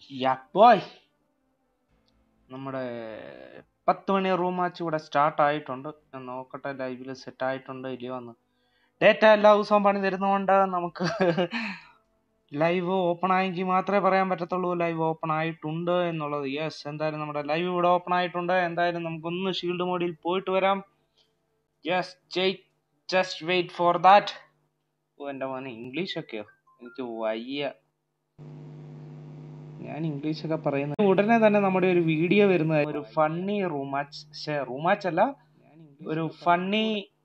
യാ boy നമ്മുടെ പത്ത് മണി റൂം മാച്ച് ഇവിടെ സ്റ്റാർട്ട് ആയിട്ടുണ്ട് ഞാൻ നോക്കട്ടെ ലൈവിൽ സെറ്റ് ആയിട്ടുണ്ട് ഇല്ലയോ എന്ന് ഡേറ്റ എല്ലാ ദിവസവും പണി തരുന്നതുകൊണ്ട് നമുക്ക് ലൈവ് ഓപ്പൺ ആയെങ്കിൽ മാത്രമേ പറയാൻ പറ്റത്തുള്ളൂ ലൈവ് ഓപ്പൺ ആയിട്ടുണ്ട് എന്നുള്ളത് യെസ് എന്തായാലും നമ്മുടെ ലൈവ് ഇവിടെ ഓപ്പൺ ആയിട്ടുണ്ട് എന്തായാലും നമുക്കൊന്ന് ഷീൽഡ് മോഡിൽ പോയിട്ട് വരാം yes just wait for that ഓ എൻ്റെ മോനെ ഇംഗ്ലീഷ് ഒക്കെയോ എനിക്ക് വയ്യ ഞാൻ ഇംഗ്ലീഷ് ഒക്കെ പറയുന്നത് ഉടനെ തന്നെ നമ്മുടെ ഒരു വീഡിയോ വരുന്നത് ഒരു funny room match room match അല്ല ഒരു ഫണ്ണി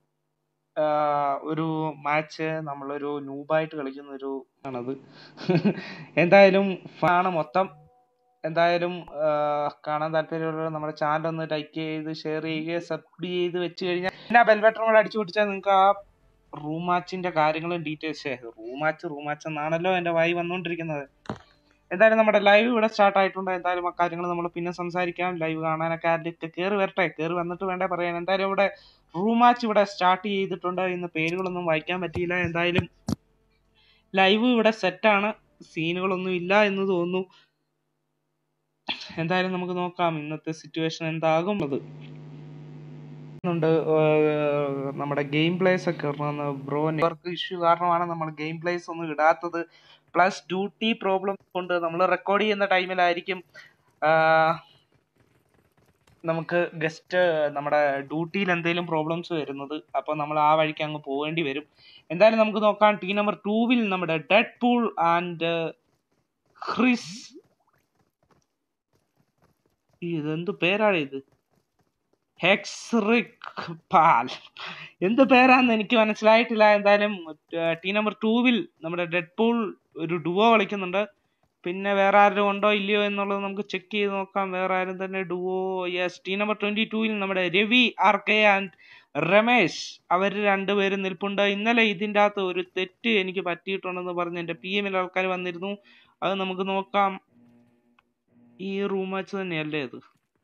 ഒരു മാച്ച് നമ്മളൊരു നൂബായിട്ട് കളിക്കുന്ന ഒരു ആണത് എന്തായാലും ആണ് മൊത്തം എന്തായാലും കാണാൻ താല്പര്യമുള്ള നമ്മുടെ ചാനൽ ഒന്ന് ലൈക്ക് ചെയ്ത് ഷെയർ ചെയ്യുക സബ് ചെയ്ത് വെച്ച് കഴിഞ്ഞാൽ പിന്നെ ബെൽ ബട്ടൺ കൂടെ അടിച്ചു പൊട്ടിച്ചാൽ നിങ്ങൾക്ക് ആ റൂം മാച്ചിന്റെ കാര്യങ്ങളും details room match room match എന്നാണല്ലോ എൻ്റെ വായി വന്നുകൊണ്ടിരിക്കുന്നത് എന്തായാലും നമ്മുടെ ലൈവ് ഇവിടെ സ്റ്റാർട്ട് ആയിട്ടുണ്ട് എന്തായാലും ആ കാര്യങ്ങൾ നമ്മൾ പിന്നെ സംസാരിക്കാം ലൈവ് കാണാനൊക്കെ ആരുടെയൊക്കെ കയറി വരട്ടെ കയറി വന്നിട്ട് വേണ്ടേ പറയാൻ എന്തായാലും ഇവിടെ റൂം മാച്ച് ഇവിടെ സ്റ്റാർട്ട് ചെയ്തിട്ടുണ്ട് ഇന്ന് പേരുകളൊന്നും വായിക്കാൻ പറ്റിയില്ല എന്തായാലും ലൈവ് ഇവിടെ സെറ്റാണ് സീനുകളൊന്നും ഇല്ല എന്ന് തോന്നുന്നു എന്തായാലും നമുക്ക് നോക്കാം ഇന്നത്തെ സിറ്റുവേഷൻ എന്താകും അത് ണ്ട് നമ്മുടെ ഗെയിം പ്ലേസ് ഒക്കെ ബ്രോ നെറ്റ്വർക്ക് ഇഷ്യൂ കാരണമാണ് നമ്മൾ ഗെയിം പ്ലേസ് ഒന്നും ഇടാത്തത് പ്ലസ് ഡ്യൂട്ടി പ്രോബ്ലം കൊണ്ട് നമ്മൾ റെക്കോർഡ് ചെയ്യുന്ന ടൈമിലായിരിക്കും നമുക്ക് ഗസ്റ്റ് നമ്മുടെ ഡ്യൂട്ടിയിൽ എന്തെങ്കിലും പ്രോബ്ലംസ് വരുന്നത് അപ്പോൾ നമ്മൾ ആ വഴിക്ക് അങ്ങ് പോകേണ്ടി വരും എന്തായാലും നമുക്ക് നോക്കാം ടീം നമ്പർ ടൂവിൽ നമ്മുടെ ഡെഡ് പൂൾ ആൻഡ് ക്രിസ് ഇതെന്ത് പേരാണ് ഇത് ഹെക്സ്റിക് പാൽ എന്ത് പേരാന്ന് എനിക്ക് മനസ്സിലായിട്ടില്ല എന്തായാലും ടീ നമ്പർ ടൂവിൽ നമ്മുടെ ഡെഡ് പൂൾ ഒരു ഡുവോ കളിക്കുന്നുണ്ട് പിന്നെ വേറെ ആരും ഉണ്ടോ ഇല്ലയോ എന്നുള്ളത് നമുക്ക് ചെക്ക് ചെയ്ത് നോക്കാം വേറെ ആരും തന്നെ duo yes T number twenty ടൂവിൽ നമ്മുടെ Ravi R K and Ramesh അവർ രണ്ടുപേരും നിൽപ്പുണ്ട് ഇന്നലെ ഇതിൻ്റെ അകത്ത് ഒരു തെറ്റ് എനിക്ക് പറ്റിയിട്ടുണ്ടെന്ന് പറഞ്ഞ് എൻ്റെ പി എമ്മിൽ ആൾക്കാർ വന്നിരുന്നു അത് നമുക്ക് നോക്കാം ഈ റൂം മാച്ച് തന്നെയല്ലേ അത്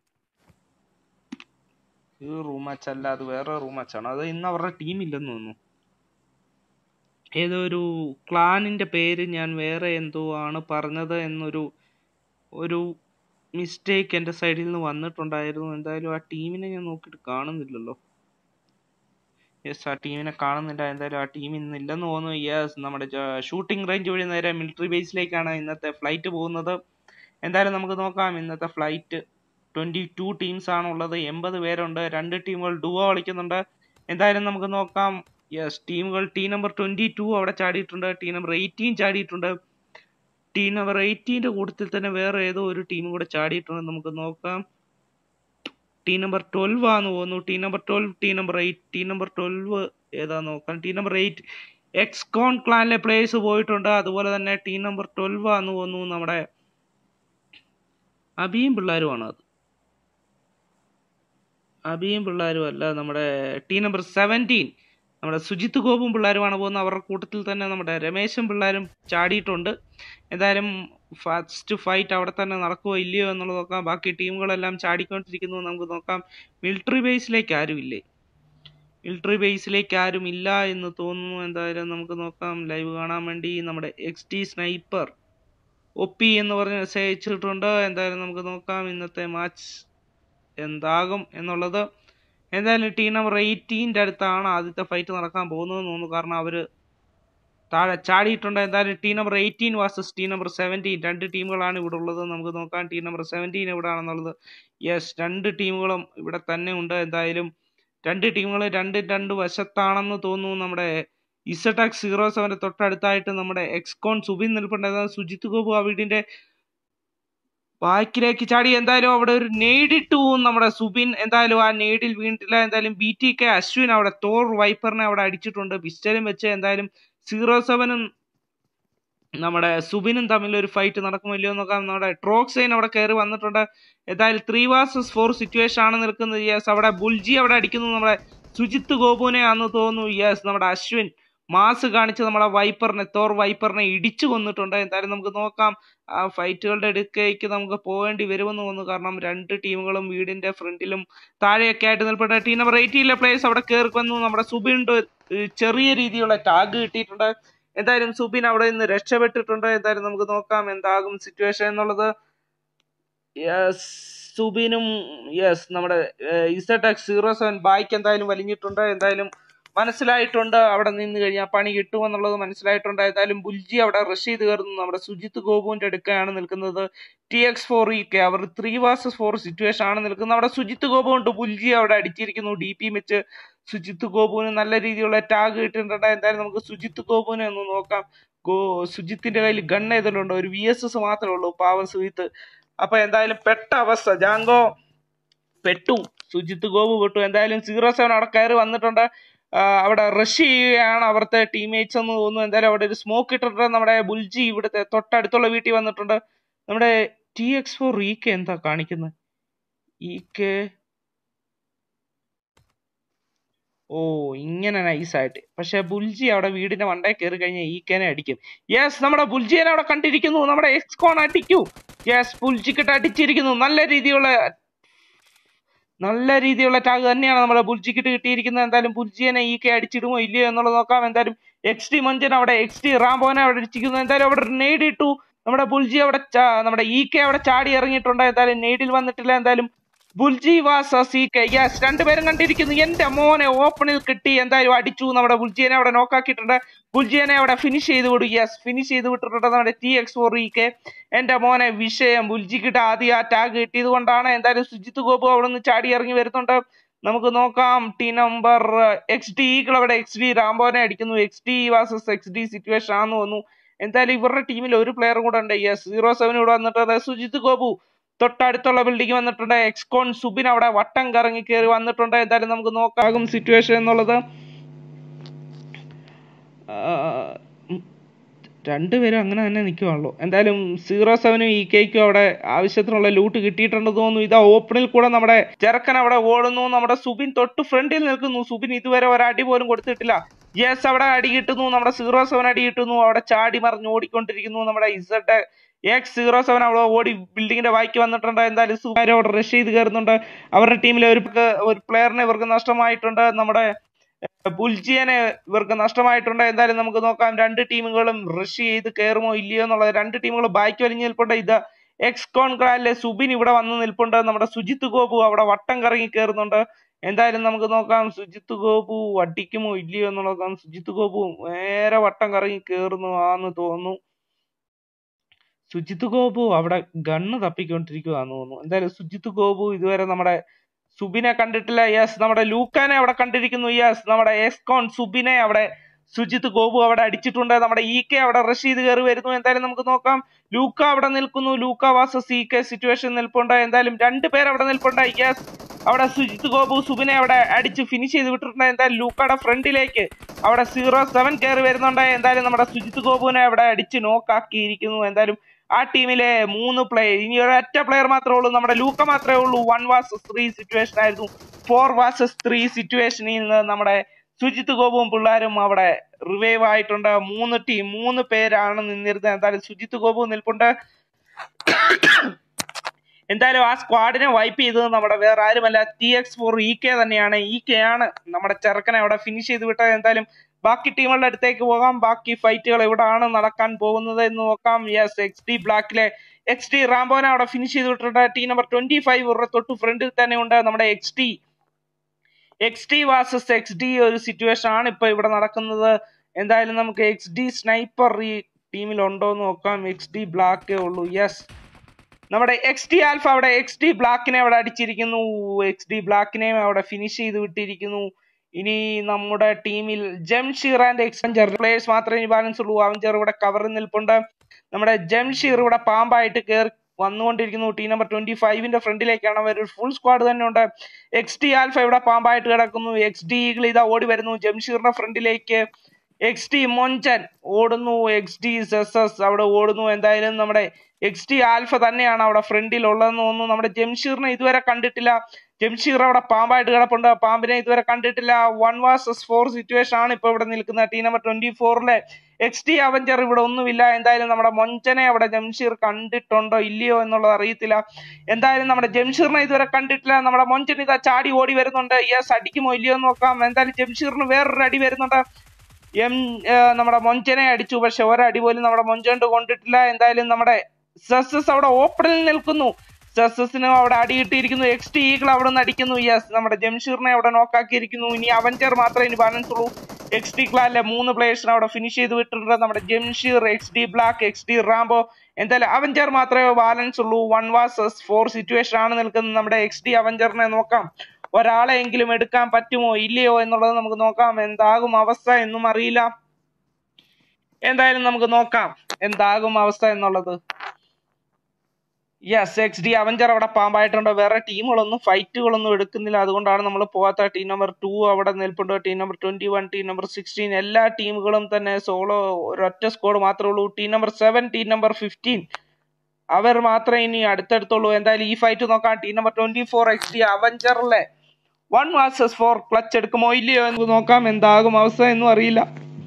ഈ റൂം മാച്ച് അല്ല അത് വേറെ റൂം മാച്ചാണ് അത് ഇന്ന് അവരുടെ ടീം ഇല്ലെന്ന് തോന്നുന്നു ഏതോ ഒരു ക്ലാനിന്റെ പേര് ഞാൻ വേറെ എന്തോ ആണ് പറഞ്ഞത് എന്നൊരു ഒരു മിസ്റ്റേക്ക് എൻ്റെ സൈഡിൽ നിന്ന് വന്നിട്ടുണ്ടായിരുന്നു എന്തായാലും ആ ടീമിനെ ഞാൻ നോക്കിയിട്ട് കാണുന്നില്ലല്ലോ യെസ് ആ ടീമിനെ കാണുന്നില്ല എന്തായാലും ആ ടീം ഇന്ന് ഇല്ലെന്ന് തോന്നുന്നു യെസ് നമ്മുടെ ഷൂട്ടിംഗ് റേഞ്ച് വഴി നേരെ മിലിറ്ററി ബേസിലേക്കാണ് ഇന്നത്തെ ഫ്ലൈറ്റ് പോകുന്നത് എന്തായാലും നമുക്ക് നോക്കാം ഇന്നത്തെ ഫ്ലൈറ്റ് ട്വന്റി ടു ടീംസ് ആണ് ഉള്ളത് എൺപത് പേരുണ്ട് രണ്ട് ടീമുകൾ ഡുവോ കളിക്കുന്നുണ്ട് എന്തായാലും നമുക്ക് നോക്കാം യെസ് ടീമുകൾ ടീം നമ്പർ ട്വന്റി ടു അവിടെ ചാടിയിട്ടുണ്ട് ടീം നമ്പർ എയ്റ്റീൻ ചാടിയിട്ടുണ്ട് ടീം നമ്പർ എയ്റ്റീൻ്റെ കൂട്ടത്തിൽ തന്നെ വേറെ ഏതോ ഒരു ടീം കൂടെ ചാടിയിട്ടുണ്ട് നമുക്ക് നോക്കാം ടീം നമ്പർ ട്വൽവ് ആന്ന് പോകുന്നു team number twelve team number eight team number twelve ഏതാ നോക്കാം ടീം നമ്പർ എയ്റ്റ് എക്സ്കോൺ ക്ലാനിലെ പ്ലേയേഴ്സ് പോയിട്ടുണ്ട് അതുപോലെ തന്നെ ടീം നമ്പർ ട്വൽവ് ആന്ന് പോകുന്നു നമ്മുടെ അബിയും പിള്ളേരുമാണ് അത് അബിയും പിള്ളേരും അല്ല നമ്മുടെ ടീം നമ്പർ സെവൻറ്റീൻ നമ്മുടെ സുജിത്ത് ഗോപും പിള്ളേരുമാണ് പോകുന്നത് അവരുടെ കൂട്ടത്തിൽ തന്നെ നമ്മുടെ രമേശും പിള്ളേരും ചാടിയിട്ടുണ്ട് എന്തായാലും ഫസ്റ്റ് ഫൈറ്റ് അവിടെ തന്നെ നടക്കുമോ ഇല്ലയോ എന്നുള്ളത് നോക്കാം ബാക്കി ടീമുകളെല്ലാം ചാടിക്കൊണ്ടിരിക്കുന്നു നമുക്ക് നോക്കാം മിലിറ്ററി ബേസിലേക്ക് ആരും ഇല്ലേ മിലിറ്ററി ബേസിലേക്ക് ആരും ഇല്ല എന്ന് തോന്നുന്നു എന്തായാലും നമുക്ക് നോക്കാം ലൈവ് കാണാൻ വേണ്ടി നമ്മുടെ എക്സ് ടി സ്നൈപ്പർ ഒപ്പി എന്ന് പറഞ്ഞ് മെസ്സേജ് അയച്ചിട്ടുണ്ട് എന്തായാലും നമുക്ക് നോക്കാം ഇന്നത്തെ മാച്ച് എന്താകും എന്നുള്ളത് എന്തായാലും ടീം നമ്പർ എയ്റ്റീൻ്റെ അടുത്താണ് ആദ്യത്തെ ഫൈറ്റ് നടക്കാൻ പോകുന്നത് തോന്നുന്നു കാരണം അവർ താഴെ ചാടിയിട്ടുണ്ട് എന്തായാലും team number eighteen versus team number seventeen രണ്ട് ടീമുകളാണ് ഇവിടെ ഉള്ളത് നമുക്ക് നോക്കാം ടീം നമ്പർ സെവൻറ്റീൻ എവിടെയാണെന്നുള്ളത് യെസ് രണ്ട് ടീമുകളും ഇവിടെ തന്നെ ഉണ്ട് എന്തായാലും രണ്ട് ടീമുകൾ രണ്ട് രണ്ട് വശത്താണെന്ന് തോന്നുന്നു നമ്മുടെ ഇസടാക് സീറോ സെവൻ്റെ തൊട്ടടുത്തായിട്ട് നമ്മുടെ എക്സ്കോൺ സുബിൻ നിൽപ്പുണ്ട് സുജിത് ഗോപു ആ വീടിന്റെ ബാക്കിലേക്ക് ചാടി എന്തായാലും അവിടെ ഒരു നേടിട്ടു നമ്മുടെ സുബിൻ എന്തായാലും ആ നേടിൽ വീണിട്ടില്ല എന്തായാലും ബി ടി കെ അശ്വിൻ അവിടെ തോർ വൈപ്പറിനെ അവിടെ അടിച്ചിട്ടുണ്ട് പിസ്റ്റലും വെച്ച് എന്തായാലും സീറോ സെവനും നമ്മുടെ സുബിനും തമ്മിൽ ഒരു ഫൈറ്റ് നടക്കുമോ ഇല്ലയോ നോക്കാം നമ്മുടെ ട്രോക്സൈൻ അവിടെ കയറി വന്നിട്ടുണ്ട് എന്തായാലും ത്രീ വാസസ് ഫോർ സിറ്റുവേഷൻ ആണ് നിൽക്കുന്നത് യെസ് അവിടെ ബുൾജി അവിടെ അടിക്കുന്നു നമ്മുടെ സുജിത്ത് ഗോപുവിനെ ആണെന്ന് തോന്നുന്നു യെസ് നമ്മുടെ അശ്വിൻ മാസ് കാണിച്ച് നമ്മളെ വൈപ്പറിനെ തോർ വൈപ്പറിനെ ഇടിച്ചു കൊന്നിട്ടുണ്ട് എന്തായാലും നമുക്ക് നോക്കാം ആ ഫൈറ്റുകളുടെ അടുക്കേക്ക് നമുക്ക് പോകേണ്ടി വരുമെന്ന് തോന്നുന്നു കാരണം രണ്ട് ടീമുകളും വീടിന്റെ ഫ്രണ്ടിലും താഴെയൊക്കെ ആയിട്ട് നിൽപ്പുണ്ട് ടീം നമ്പർ എയ്റ്റീനിലെ പ്ലേയേഴ്സ് അവിടെ കയറി വന്നു നമ്മുടെ സുബിനുണ്ട് ചെറിയ രീതിയിലുള്ള ടാഗ് കിട്ടിയിട്ടുണ്ട് എന്തായാലും സുബിൻ അവിടെ നിന്ന് രക്ഷപ്പെട്ടിട്ടുണ്ട് എന്തായാലും നമുക്ക് നോക്കാം എന്താകും സിറ്റുവേഷൻ എന്നുള്ളത് യെസ് സുബിനും യെസ് നമ്മുടെ Z X zero seven back എന്തായാലും വലിഞ്ഞിട്ടുണ്ട് എന്തായാലും മനസ്സിലായിട്ടുണ്ട് അവിടെ നിന്ന് കഴിഞ്ഞാൽ പണി കിട്ടുമെന്നുള്ളത് മനസ്സിലായിട്ടുണ്ട് ഏതായാലും ബുൽജി അവിടെ റഷ് ചെയ്ത് കയറുന്നു നമ്മുടെ സുജിത്ത് ഗോപുവിന്റെ അടുക്കാണ് നിൽക്കുന്നത് T X four E K അവർ ത്രീ വാസസ് ഫോർ സിറ്റുവേഷൻ ആണ് നിൽക്കുന്നത് അവിടെ സുജിത്ത് ഗോപു ഉണ്ട് ബുൽജി അവിടെ അടിച്ചിരിക്കുന്നു ഡി പി വെച്ച് സുജിത്ത് ഗോപുവിന് നല്ല രീതിയിലുള്ള ടാഗ് കിട്ടിയിട്ടുണ്ട് എന്തായാലും നമുക്ക് സുജിത്ത് ഗോപുവിനെ ഒന്ന് നോക്കാം ഗോ സുജിത്തിന്റെ കയ്യിൽ ഗൺ ഏതെങ്കിലും ഒരു വി എസ് എസ് മാത്രമേ ഉള്ളൂ പാവം സുജിത്ത് അപ്പൊ എന്തായാലും പെട്ട അവസ്ഥ ജാങ്കോ പെട്ടു സുജിത്ത് ഗോപു പെട്ടു എന്തായാലും സീറോ സെവൻ അവിടെ കയറി വന്നിട്ടുണ്ട് ആ, അവിടെ റഷ് ചെയ്യുകയാണ് അവിടുത്തെ ടീംമേറ്റ്സ് എന്ന് തോന്നുന്നു എന്തായാലും അവിടെ ഒരു സ്മോക്ക് ഇട്ടിട്ടുണ്ട് നമ്മുടെ ബുൽജി ഇവിടുത്തെ തൊട്ടടുത്തുള്ള വീട്ടിൽ വന്നിട്ടുണ്ട് നമ്മുടെ T X four E K എന്താ കാണിക്കുന്നത് ഇ കെ ഓ ഇങ്ങനെ നൈസായിട്ട് പക്ഷെ ബുൽജി അവിടെ വീടിന്റെ മണ്ടേ കയറി കഴിഞ്ഞാൽ ഈ കേനെ അടിക്കും യെസ് നമ്മുടെ ബുൽജിയെ അവിടെ കണ്ടിരിക്കുന്നു നമ്മുടെ എക്സ്കോൺ അടിക്കൂ യെസ് ബുൽജിക്കിട്ട് അടിച്ചിരിക്കുന്നു നല്ല രീതിയിലുള്ള നല്ല രീതിയിലുള്ള ടാഗ് തന്നെയാണ് നമ്മുടെ ബുൽജിക്കിട്ട് കിട്ടിയിരിക്കുന്നത് എന്തായാലും ബുൽജിയനെ ഈ കെ അടിച്ചിടുമോ ഇല്ലയോ എന്നുള്ളത് നോക്കാം എന്തായാലും എക്സ് ടി മഞ്ചൻ അവിടെ എക്സ് ടി റാംബോനെ അവിടെ അടിച്ചിരിക്കുന്നു എന്തായാലും അവിടെ നെയ്ഡ് ഇട്ടു നമ്മുടെ ബുൽജി അവിടെ ചാ- നമ്മുടെ ഇ കെ അവിടെ ചാടി ഇറങ്ങിയിട്ടുണ്ട് എന്തായാലും നെയ്ഡിൽ വന്നിട്ടില്ല എന്തായാലും ബുൽജി വാസ സി കെ യെസ് രണ്ടുപേരും കണ്ടിരിക്കുന്നു എന്റെ മോനെ ഓപ്പണിൽ കിട്ടി എന്തായാലും അടിച്ചു നമ്മുടെ ബുൽജിയനെ അവിടെ നോക്കാക്കിയിട്ടുണ്ട് ബുൽജിയനെ അവിടെ ഫിനിഷ് ചെയ്ത് വിടും യെസ് ഫിനിഷ് ചെയ്ത് വിട്ടിട്ടുണ്ട് നമ്മുടെ T X four E K എന്റെ മോനെ വിഷയം ബുൽജിക്കിട്ട് ആദ്യം ആ ടാഗ് കിട്ടിയത് കൊണ്ടാണ് എന്തായാലും സുജിത്ത് ഗോപു അവിടെ നിന്ന് ചാടി ഇറങ്ങി വരുന്നുണ്ട് നമുക്ക് നോക്കാം ടി നമ്പർ എക്സ് ഡി ഈകൾ അവിടെ എക്സ് ഡി റാംബോനെ അടിക്കുന്നു X D versus X D situation ആണെന്ന് തോന്നുന്നു എന്തായാലും ഇവരുടെ ടീമിൽ ഒരു പ്ലെയർ കൂടെ ഉണ്ട് യെസ് സീറോ സെവൻ ഇവിടെ വന്നിട്ടുണ്ട് സുജിത്ത് ഗോപു തൊട്ടടുത്തുള്ള ബിൽഡിംഗ് വന്നിട്ടുണ്ട് എക്സ്കോൺ സുബിൻ അവിടെ വട്ടം കറങ്ങി കയറി വന്നിട്ടുണ്ട് എന്തായാലും നമുക്ക് നോക്കാകും സിറ്റുവേഷൻ എന്നുള്ളത് ആ, ഉം, രണ്ടുപേരും അങ്ങനെ തന്നെ നിൽക്കുവാണല്ലോ എന്തായാലും സീറോ സെവനും ഇ കെക്കും അവിടെ ആവശ്യത്തിനുള്ള ലൂട്ട് കിട്ടിയിട്ടുണ്ടെന്ന് തോന്നുന്നു ഇതാ ഓപ്പണിൽ കൂടെ നമ്മുടെ ചെറുക്കൻ അവിടെ ഓടുന്നു നമ്മുടെ സുബിൻ തൊട്ട് ഫ്രണ്ടിൽ നിൽക്കുന്നു സുബിൻ ഇതുവരെ ഒരടി പോലും കൊടുത്തിട്ടില്ല യെസ് അവിടെ അടി കിട്ടുന്നു നമ്മുടെ സീറോ സെവൻ അടി കിട്ടുന്നു അവിടെ ചാടി മറിഞ്ഞ് ഓടിക്കൊണ്ടിരിക്കുന്നു നമ്മുടെ ഇസഡ് എക്സ് സീറോ സെവൻ അവിടെ ഓടി ബിൽഡിങ്ങിന്റെ വായിക്ക് വന്നിട്ടുണ്ട് എന്തായാലും സുബാര് അവിടെ റഷ് ചെയ്ത് കയറുന്നുണ്ട് അവരുടെ ടീമിലെ ഒരു ഒരു പ്ലെയറിനെ ഇവർക്ക് നഷ്ടമായിട്ടുണ്ട് നമ്മുടെ ബുൽജിയനെ ഇവർക്ക് നഷ്ടമായിട്ടുണ്ട് എന്തായാലും നമുക്ക് നോക്കാം രണ്ട് ടീമുകളും റഷ് ചെയ്ത് കയറുമോ ഇല്ലയോ എന്നുള്ളത് രണ്ട് ടീമുകളും ബാക്കി വലിഞ്ഞു നിൽപ്പുണ്ട് ഇത് എക്സ് കോൺഗ്രാലിലെ സുബിൻ ഇവിടെ വന്ന് നിൽപ്പുണ്ട് നമ്മുടെ സുജിത്ത് ഗോപു അവിടെ വട്ടം കറങ്ങി കയറുന്നുണ്ട് എന്തായാലും നമുക്ക് നോക്കാം സുജിത്ത് ഗോപു അടിക്കുമോ ഇല്ലയോ എന്നുള്ളത് നോക്കാം. സുജിത്ത് ഗോപു നേരെ വട്ടം കറങ്ങി കയറുന്നു ആന്ന് തോന്നുന്നു സുജിത്ത് ഗോപു അവിടെ ഗണ്ണ് തപ്പിക്കൊണ്ടിരിക്കുവാന്ന് തോന്നുന്നു എന്തായാലും സുജിത്ത് ഗോപു ഇതുവരെ നമ്മുടെ സുബിനെ കണ്ടിട്ടില്ല യെസ് നമ്മുടെ ലൂക്കാനെ അവിടെ കണ്ടിരിക്കുന്നു യെസ് നമ്മുടെ എസ്കോൺ സുബിനെ അവിടെ സുജിത്ത് ഗോപു അവിടെ അടിച്ചിട്ടുണ്ട് നമ്മുടെ ഇ കെ അവിടെ റഷ് ചെയ്ത് കയറി വരുന്നു എന്തായാലും നമുക്ക് നോക്കാം ലൂക്ക അവിടെ നിൽക്കുന്നു Luka versus E K situation നിൽപ്പുണ്ട് എന്തായാലും രണ്ട് പേർ അവിടെ നിൽപ്പുണ്ട് യെസ് അവിടെ സുജിത്ത് ഗോപു സുബിനെ അവിടെ അടിച്ച് ഫിനിഷ് ചെയ്ത് വിട്ടിട്ടുണ്ട് എന്തായാലും ലൂക്കയുടെ ഫ്രണ്ടിലേക്ക് അവിടെ സീറോ സെവൻ കയറി വരുന്നുണ്ട് എന്തായാലും നമ്മുടെ സുജിത്ത് ഗോപുവിനെ അവിടെ അടിച്ച് നോക്കാക്കിയിരിക്കുന്നു എന്തായാലും ആ ടീമിലെ മൂന്ന് പ്ലെയർ ഇനി ഒരൊറ്റ പ്ലെയർ മാത്രമേ ഉള്ളൂ നമ്മുടെ ലൂക്ക മാത്രമേ ഉള്ളൂ വൺ വാസസ് ത്രീ സിറ്റുവേഷൻ ആയിരുന്നു ഫോർ വാസസ് ത്രീ സിറ്റുവേഷനിൽ നിന്ന് നമ്മുടെ സുജിത്ത് ഗോപുവും പിള്ളേരും അവിടെ റിവൈവ് ആയിട്ടുണ്ട് മൂന്ന് ടീം മൂന്ന് പേരാണ് നിന്നിരുന്നത് എന്തായാലും സുജിത്ത് ഗോപു നിൽപ്പുണ്ട് എന്തായാലും ആ സ്ക്വാഡിനെ വൈപ്പ് ചെയ്തത് നമ്മുടെ വേറെ ആരുമല്ല T X four E K തന്നെയാണ് ഇ കെ ആണ് നമ്മുടെ ചെറുക്കനെ അവിടെ ഫിനിഷ് ചെയ്ത് വിട്ടത് എന്തായാലും ബാക്കി ടീമുകളുടെ അടുത്തേക്ക് പോകാം ബാക്കി ഫൈറ്റുകൾ എവിടെയാണ് നടക്കാൻ പോകുന്നത് എന്ന് നോക്കാം യെസ് എക്സ് ഡി ബ്ലാക്കിലെ എക്സ് ഡി റാംബോനെ അവിടെ ഫിനിഷ് ചെയ്ത് വിട്ടിട്ടുണ്ട് ടീം നമ്പർ ട്വന്റി ഫൈവ് ഇവരുടെ തൊട്ട് ഫ്രണ്ടിൽ തന്നെ ഉണ്ട് നമ്മുടെ X D X D versus X D ഒരു സിറ്റുവേഷൻ ആണ് ഇപ്പൊ ഇവിടെ നടക്കുന്നത് എന്തായാലും നമുക്ക് എക്സ് ഡി സ്നൈപ്പർ ഈ ടീമിൽ ഉണ്ടോ എന്ന് നോക്കാം എക്സ് ഡി ബ്ലാക്കേ ഉള്ളൂ യെസ് നമ്മുടെ എക്സ് ഡി ആൽഫ അവിടെ എക്സ് ഡി ബ്ലാക്കിനെ അവിടെ അടിച്ചിരിക്കുന്നു എക്സ് ഡി ബ്ലാക്കിനെ അവിടെ ഫിനിഷ് ചെയ്ത് വിട്ടിരിക്കുന്നു ഇനി നമ്മുടെ ടീമിൽ ജംഷീർ ആൻഡ് എക്സഞ്ചർ പ്ലേയേഴ്സ് മാത്രമേ ഇനി ബാലൻസ് ഉള്ളൂ അവഞ്ചർ ഇവിടെ കവറിൽ നിൽപ്പുണ്ട് നമ്മുടെ ജംഷീർ ഇവിടെ പാമ്പായിട്ട് കയറി വന്നുകൊണ്ടിരിക്കുന്നു ടീം നമ്പർ ട്വന്റി ഫൈവിന്റെ ഫ്രണ്ടിലേക്കാണ് അവർ ഒരു ഫുൾ സ്ക്വാഡ് തന്നെ ഉണ്ട് എക്സ് ഡി ആൽഫ ഇവിടെ പാമ്പായിട്ട് കിടക്കുന്നു എക്സ് ഡി ഈഗിൾ ഇതാ ഓടി വരുന്നു ജംഷീറിന്റെ ഫ്രണ്ടിലേക്ക് എക്സ് ഡി മൊഞ്ചൻ ഓടുന്നു എക്സ് ഡി എസ് എസ് അവിടെ ഓടുന്നു എന്തായാലും നമ്മുടെ എക്സ് ഡി ആൽഫ തന്നെയാണ് അവിടെ ഫ്രണ്ടിൽ ഉള്ളതെന്ന് തോന്നുന്നു നമ്മുടെ ജംഷീറിനെ ഇതുവരെ കണ്ടിട്ടില്ല ജംഷീർ അവിടെ പാമ്പായിട്ട് കിടപ്പുണ്ട് പാമ്പിനെ ഇതുവരെ കണ്ടിട്ടില്ല വൺ വാസസ് ഫോർ സിറ്റുവേഷൻ ആണ് ഇപ്പൊ ഇവിടെ നിൽക്കുന്നത് ടീം നമ്പർ ട്വന്റി ഫോറിലെ എക്സ് ഡി അവഞ്ചർ ഇവിടെ ഒന്നുമില്ല എന്തായാലും നമ്മുടെ മൊഞ്ചനെ അവിടെ ജംഷീർ കണ്ടിട്ടുണ്ടോ ഇല്ലയോ എന്നുള്ളത് അറിയത്തില്ല എന്തായാലും നമ്മുടെ ജംഷീറിനെ ഇതുവരെ കണ്ടിട്ടില്ല നമ്മുടെ മൊഞ്ചൻ ഇതാ ചാടി ഓടി വരുന്നുണ്ട് യെസ് അടിക്കുമോ ഇല്ലയോ എന്ന് നോക്കാം എന്തായാലും ജംഷീറിന് വേറൊരു അടി വരുന്നുണ്ട് എം ഏർ നമ്മുടെ മൊഞ്ചനെ അടിച്ചു പക്ഷെ ഒരടി പോലും നമ്മുടെ മൊഞ്ചോണ്ട് കൊണ്ടിട്ടില്ല എന്തായാലും നമ്മുടെ സസസ് അവിടെ ഓപ്പണിൽ നിൽക്കുന്നു സസസിനും അവിടെ അടി കിട്ടിയിരിക്കുന്നു എക്സ് ടി ഈഗിൾ അവിടെ നിന്ന് അടിക്കുന്നു യെസ് നമ്മുടെ ജംഷീറിനെ അവിടെ നോക്കാക്കിയിരിക്കുന്നു ഇനി അവഞ്ചർ മാത്രമേ ഇനി ബാലൻസ് ഉള്ളൂ എക്സ് ഡി ക്ലാനിലെ മൂന്ന് പ്ലേയേഴ്സിനെ അവിടെ ഫിനിഷ് ചെയ്ത് വിട്ടിട്ടുണ്ട് നമ്മുടെ Jamsheer X D Black X D Rambo എന്തായാലും അവഞ്ചർ മാത്രമേ ബാലൻസ് ഉള്ളൂ വൺ വാസസ് ഫോർ സിറ്റുവേഷൻ ആണ് നിൽക്കുന്നത് നമ്മുടെ എക്സ് ഡി അവഞ്ചറിനെ നോക്കാം ഒരാളെങ്കിലും എടുക്കാൻ പറ്റുമോ ഇല്ലയോ എന്നുള്ളത് നമുക്ക് നോക്കാം എന്താകും അവസ്ഥ എന്നും അറിയില്ല എന്തായാലും നമുക്ക് നോക്കാം എന്താകും അവസ്ഥ എന്നുള്ളത് യെസ് എക്സ് ഡി അവഞ്ചർ അവിടെ പാമ്പായിട്ടുണ്ട് വേറെ ടീമുകളൊന്നും ഫൈറ്റുകളൊന്നും എടുക്കുന്നില്ല അതുകൊണ്ടാണ് നമ്മൾ പോകാത്ത ടീം നമ്പർ ടു അവിടെ നിൽപ്പുണ്ട് team number twenty one team number sixteen എല്ലാ ടീമുകളും തന്നെ സോളോ ഒരൊറ്റ സ്കോഡ് മാത്രമേ ഉള്ളൂ team number seven team number fifteen അവർ മാത്രമേ ഇനി അടുത്തടുത്തുള്ളൂ എന്തായാലും ഈ ഫൈറ്റ് നോക്കാം team number twenty four X D അവഞ്ചറിലെ വൺ വാസസ് ഫോർ ക്ലച്ച് എടുക്കുമോ ഇല്ലയോ എന്ന് നോക്കാം എന്താകും അവസ്ഥ എന്നും അറിയില്ല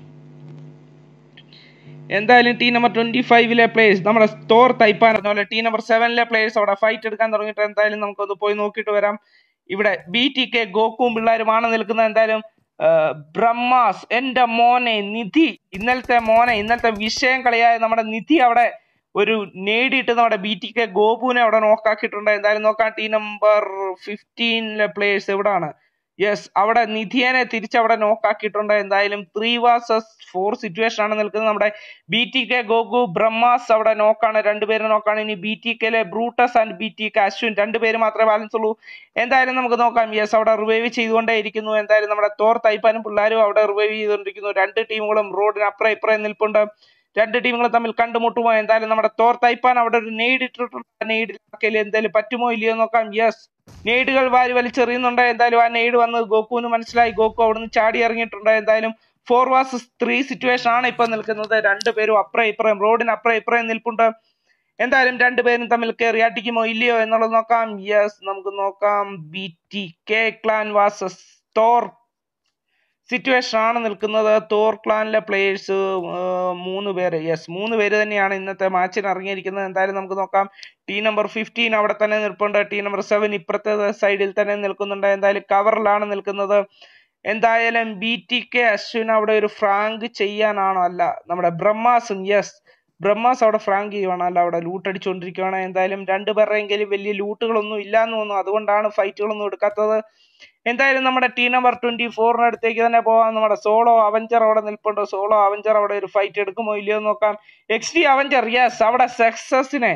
എന്തായാലും ടീം നമ്പർ ട്വന്റി ഫൈവിലെ പ്ലേയേഴ്സ് നമ്മുടെ സ്റ്റോർ തൈപ്പാൻ പറഞ്ഞ പോലെ ടീം നമ്പർ സെവനിലെ പ്ലേയേഴ്സ് അവിടെ ഫൈറ്റ് എടുക്കാൻ തുടങ്ങിയിട്ട് എന്തായാലും നമുക്കൊന്ന് പോയി നോക്കിയിട്ട് വരാം ഇവിടെ ബി ടി കെ ഗോക്കും പിള്ളേരുമാണ് നിൽക്കുന്നത് എന്തായാലും ആ, ബ്രഹ്മാസ് എന്റെ മോനെ നിധി ഇന്നലത്തെ മോനെ ഇന്നലത്തെ വിഷയം കളിയായ നമ്മുടെ നിധി അവിടെ ഒരു നേടിയിട്ട് നമ്മുടെ ബി ടി കെ ഗോപുവിനെ അവിടെ നോക്കാക്കിയിട്ടുണ്ട് എന്തായാലും നോക്കാം ടീം നമ്പർ ഫിഫ്റ്റീനിലെ പ്ലേയേഴ്സ് എവിടാണ് യെസ് അവിടെ നിധിയനെ തിരിച്ചവിടെ നോക്കാക്കിയിട്ടുണ്ട് എന്തായാലും ത്രീ വാസസ് ഫോർ സിറ്റുവേഷൻ ആണ് നിൽക്കുന്നത് നമ്മുടെ ബി ടി കെ ഗോകു ബ്രഹ്മാസ് അവിടെ നോക്കാണ് രണ്ടുപേരും നോക്കാണ് ഇനി ബി ടി കെയിലെ Brutus and B T K Ashwin രണ്ടുപേര് മാത്രമേ ബാലൻസ് ഉള്ളൂ എന്തായാലും നമുക്ക് നോക്കാം യെസ് അവിടെ റിവൈവ് ചെയ്തുകൊണ്ടേ ഇരിക്കുന്നു എന്തായാലും നമ്മുടെ തോർ തൈപ്പാനും പിള്ളേരും അവിടെ റിവൈവ് ചെയ്തുകൊണ്ടിരിക്കുന്നു രണ്ട് ടീമുകളും റോഡിന് അപ്പുറം ഇപ്പുറം നിൽപ്പുണ്ട് രണ്ട് ടീമുകൾ തമ്മിൽ കണ്ടുമുട്ടുമോ എന്തായാലും നമ്മുടെ തോർ തൈപ്പാൻ അവിടെ ഒരു നെയ്ഡ് ഇട്ടിട്ടുണ്ട് നെയ്ഡിലാക്കല് എന്തായാലും പറ്റുമോ ഇല്ലയോ നോക്കാം യെസ് നെയ്ഡുകൾ വാരി വലിച്ചെറിയുന്നുണ്ട് എന്തായാലും ആ നെയ്ഡ് വന്ന് ഗോകുവിന് മനസ്സിലായി ഗോകു അവിടുന്ന് ചാടി ഇറങ്ങിയിട്ടുണ്ട് എന്തായാലും ഫോർ വാസസ് ത്രീ സിറ്റുവേഷൻ ആണ് ഇപ്പൊ നിൽക്കുന്നത് രണ്ടുപേരും അപ്പുറം ഇപ്പുറം റോഡിന് അപ്പുറം ഇപ്പുറം നിൽപ്പുണ്ട് എന്തായാലും രണ്ടുപേരും തമ്മിൽ കയറി അടിക്കുമോ ഇല്ലയോ എന്നുള്ളത് നോക്കാം യെസ് നമുക്ക് നോക്കാം B T K clan versus Thor situation ആണ് നിൽക്കുന്നത് തോർ ക്ലാനിലെ പ്ലേയേഴ്സ് മൂന്ന് പേര് യെസ് മൂന്ന് പേര് തന്നെയാണ് ഇന്നത്തെ മാച്ചിന് ഇറങ്ങിയിരിക്കുന്നത് എന്തായാലും നമുക്ക് നോക്കാം ടീം നമ്പർ ഫിഫ്റ്റീൻ അവിടെ തന്നെ നിൽപ്പുണ്ട് ടീം നമ്പർ സെവൻ ഇപ്പുറത്തെ സൈഡിൽ തന്നെ നിൽക്കുന്നുണ്ട് എന്തായാലും കവറിലാണ് നിൽക്കുന്നത് എന്തായാലും ബി ടി കെ അശ്വിൻ അവിടെ ഒരു ഫ്രാങ്ക് ചെയ്യാനാണോ അല്ല നമ്മുടെ ബ്രഹ്മാസും യെസ് ബ്രഹ്മാസ് അവിടെ ഫ്രാങ്ക് ചെയ്യുവാണ് അല്ല അവിടെ ലൂട്ട് അടിച്ചുകൊണ്ടിരിക്കുകയാണ് എന്തായാലും രണ്ടുപേരുടെയെങ്കിലും വലിയ ലൂട്ടുകളൊന്നും ഇല്ലാന്ന് തോന്നുന്നു അതുകൊണ്ടാണ് ഫൈറ്റുകളൊന്നും എടുക്കാത്തത് എന്തായാലും നമ്മുടെ ടീം നമ്പർ ട്വന്റി ഫോറിന് അടുത്തേക്ക് തന്നെ പോവാം നമ്മുടെ സോളോ അവഞ്ചർ അവിടെ നിൽപ്പുണ്ട് സോളോ അവഞ്ചർ അവിടെ ഒരു ഫൈറ്റ് എടുക്കുമോ ഇല്ലയോ എന്ന് നോക്കാം എക്സ് ഡി അവഞ്ചർ യെസ് അവിടെ സക്സസിനെ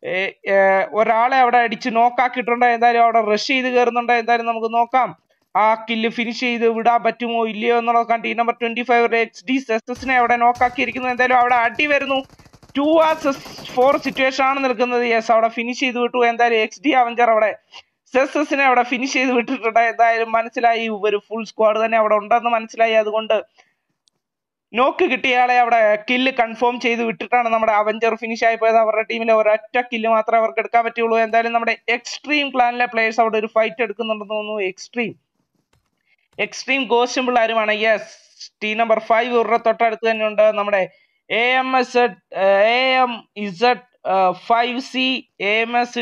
ഒരാളെ അവിടെ അടിച്ച് നോക്കാക്കിയിട്ടുണ്ട് എന്തായാലും അവിടെ റഷ് ചെയ്ത് കയറുന്നുണ്ട് എന്തായാലും നമുക്ക് നോക്കാം ആ കില്ല് ഫിനിഷ് ചെയ്ത് വിടാൻ പറ്റുമോ ഇല്ലയോ എന്നുള്ളത് നോക്കാം team number twenty five X D സക്സസിനെ അവിടെ നോക്കാക്കിയിരിക്കുന്നു എന്തായാലും അവിടെ അടി വരുന്നു ടു ആസസ് ഫോർ സിറ്റുവേഷൻ ആണ് നിൽക്കുന്നത് യെസ് അവിടെ ഫിനിഷ് ചെയ്ത് വിട്ടു എന്തായാലും എക്സ് ഡി അവഞ്ചർ അവിടെ സെസസിനെ അവിടെ ഫിനിഷ് ചെയ്ത് വിട്ടിട്ടുണ്ട് എന്തായാലും മനസ്സിലായി ഒരു ഫുൾ സ്ക്വാഡ് തന്നെ അവിടെ ഉണ്ടെന്ന് മനസ്സിലായി അതുകൊണ്ട് നോക്ക് കിട്ടിയയാളെ അവിടെ കില്ല് കൺഫേം ചെയ്ത് വിട്ടിട്ടാണ് നമ്മുടെ അവഞ്ചർ ഫിനിഷ് ആയി പോയത് അവരുടെ ടീമിലെ ഒരൊറ്റ കില്ല് മാത്രമേ അവർക്ക് എടുക്കാൻ പറ്റുള്ളൂ എന്തായാലും നമ്മുടെ എക്സ്ട്രീം ക്ലാനിലെ പ്ലേയേഴ്സ് അവിടെ ഒരു ഫൈറ്റ് എടുക്കുന്നുണ്ടെന്ന് തോന്നുന്നു എക്സ്ട്രീം എക്സ്ട്രീം ഗോസ്റ്റും പിള്ളേരുമാണ് യെസ് ടീം നമ്പർ ഫൈവ് ഇവരുടെ തൊട്ടടുത്ത് തന്നെയുണ്ട് നമ്മുടെ A M S A M Z five C A M S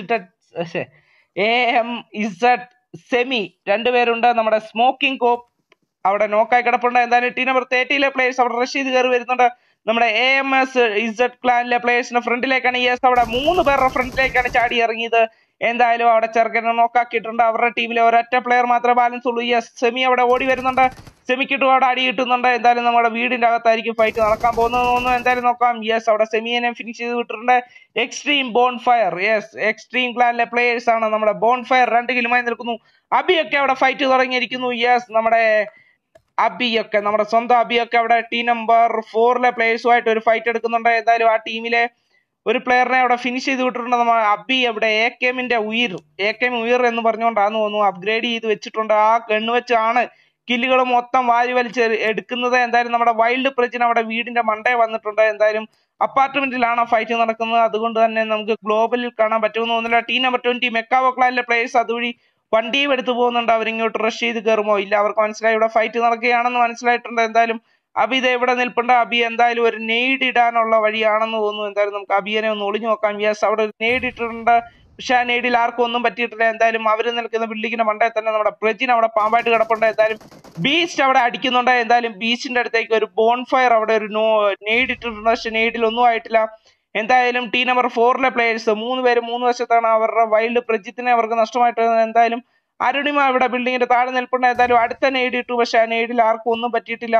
A M Z Semi രണ്ടുപേരുണ്ട് നമ്മുടെ സ്മോക്കിംഗ് കോപ്പ് അവിടെ നോക്കായി കിടപ്പുണ്ട് എന്തായാലും ടീം നമ്പർ തേർട്ടിയിലെ പ്ലേയേഴ്സ് അവിടെ റഷ് ചെയ്ത് കയറി വരുന്നുണ്ട് നമ്മുടെ എ എം എസ് ഇസഡ് ക്ലാനിലെ പ്ലേയേഴ്സിന്റെ ഫ്രണ്ടിലേക്കാണ് യെസ് അവിടെ മൂന്ന് പേരുടെ ഫ്രണ്ടിലേക്കാണ് ചാടി ഇറങ്ങിയത് എന്തായാലും അവിടെ ചെറുക്കനെ നോക്കാക്കിയിട്ടുണ്ട് അവരുടെ ടീമിലെ ഒരൊറ്റ പ്ലെയർ മാത്രമേ ബാലൻസ് ഉള്ളൂ യെസ് സെമി അവിടെ ഓടി വരുന്നുണ്ട് സെമിക്കിട്ടും അവിടെ അടി കിട്ടുന്നുണ്ട് എന്തായാലും നമ്മുടെ വീടിന്റെ അകത്തായിരിക്കും ഫൈറ്റ് നടക്കാൻ പോകുന്നത് തോന്നുന്നു എന്തായാലും നോക്കാം യെസ് അവിടെ സെമിയെ ഫിനിഷ് ചെയ്ത് വിട്ടിട്ടുണ്ട് Extreme Bone Fire yes Extreme ക്ലാനിലെ പ്ലേയേഴ്സ് ആണ് നമ്മുടെ ബോൺ ഫയർ രണ്ട് കിലുമായി നിൽക്കുന്നു അബിയൊക്കെ അവിടെ ഫൈറ്റ് തുടങ്ങിയിരിക്കുന്നു യെസ് നമ്മുടെ അബിയൊക്കെ നമ്മുടെ സ്വന്തം അബിയൊക്കെ അവിടെ ടീം നമ്പർ ഫോറിലെ പ്ലേയേഴ്സുമായിട്ട് ഒരു ഫൈറ്റ് എടുക്കുന്നുണ്ട് എന്തായാലും ആ ടീമിലെ ഒരു പ്ലെയറിനെ അവിടെ ഫിനിഷ് ചെയ്ത് വിട്ടിട്ടുണ്ട് നമ്മൾ അബി അവിടെ എ കെ എമ്മിന്റെ ഉയർ എ കെ എം ഉയർ എന്ന് പറഞ്ഞുകൊണ്ടാന്ന് തോന്നുന്നു അപ്ഗ്രേഡ് ചെയ്ത് വെച്ചിട്ടുണ്ട് ആ ഗണ്ണ് വെച്ചാണ് കില്ലുകൾ മൊത്തം വാരി വലിച്ച് എടുക്കുന്നത് എന്തായാലും നമ്മുടെ വൈൽഡ് പ്രജിന് അവിടെ വീടിന്റെ മണ്ടേ വന്നിട്ടുണ്ട് എന്തായാലും അപ്പാർട്ട്മെന്റിലാണ് ഫൈറ്റ് നടക്കുന്നത് അതുകൊണ്ട് തന്നെ നമുക്ക് ഗ്ലോബലിൽ കാണാൻ പറ്റുമെന്ന് തോന്നുന്നില്ല ടീം നമ്പർ ട്വന്റി മെക്കാവോ ക്ലാനിലെ പ്ലേയേഴ്സ് അതുവഴി വണ്ടിയും എടുത്തു പോകുന്നുണ്ട് അവരിങ്ങോട്ട് റഷ് ചെയ്ത് കയറുമോ ഇല്ല അവർക്ക് മനസ്സിലായി ഇവിടെ ഫൈറ്റ് നടക്കുകയാണെന്ന് മനസ്സിലായിട്ടുണ്ട് എന്തായാലും അബി ഇത് എവിടെ നിൽപ്പുണ്ട് അബി എന്തായാലും ഒരു നെയ്ഡ് ഇടാനുള്ള വഴിയാണെന്ന് തോന്നുന്നു എന്തായാലും നമുക്ക് അബിയനെ ഒന്ന് ഒളിഞ്ഞു നോക്കാം യെസ് അവിടെ ഒരു നെയ്ഡ് ഇട്ടിട്ടുണ്ട് പക്ഷെ ആ നെയ്ഡിൽ ആർക്കും ഒന്നും പറ്റിയിട്ടില്ല എന്തായാലും അവർ നിൽക്കുന്ന ബിൽഡിങ്ങിന്റെ മണ്ടേ തന്നെ നമ്മുടെ പ്രജിൻ അവിടെ പാമ്പായിട്ട് കിടപ്പുണ്ട് എന്തായാലും ബീസ്റ്റ് അവിടെ അടിക്കുന്നുണ്ട് എന്തായാലും ബീച്ചിന്റെ അടുത്തേക്ക് ഒരു ബോൺ ഫയർ അവിടെ ഒരു നോ നെയ്ഡ് ഇട്ടിട്ടുണ്ട് പക്ഷെ നെയ്ഡിൽ ഒന്നും ആയിട്ടില്ല എന്തായാലും ടീം നമ്പർ ഫോറിലെ പ്ലേയേഴ്സ് മൂന്ന് പേര് മൂന്ന് വശത്താണ് അവരുടെ വൈൽഡ് പ്രജിത്തിനെ അവർക്ക് നഷ്ടമായിട്ട് എന്തായാലും അരുണിമ ഇവിടെ ബിൽഡിങ്ങിന്റെ താഴെ നിൽപ്പുണ്ട് എന്തായാലും അടുത്ത നെയ്ഡ് ഇട്ടു പക്ഷെ ആ നെയ്ഡിൽ ആർക്കും ഒന്നും പറ്റിയിട്ടില്ല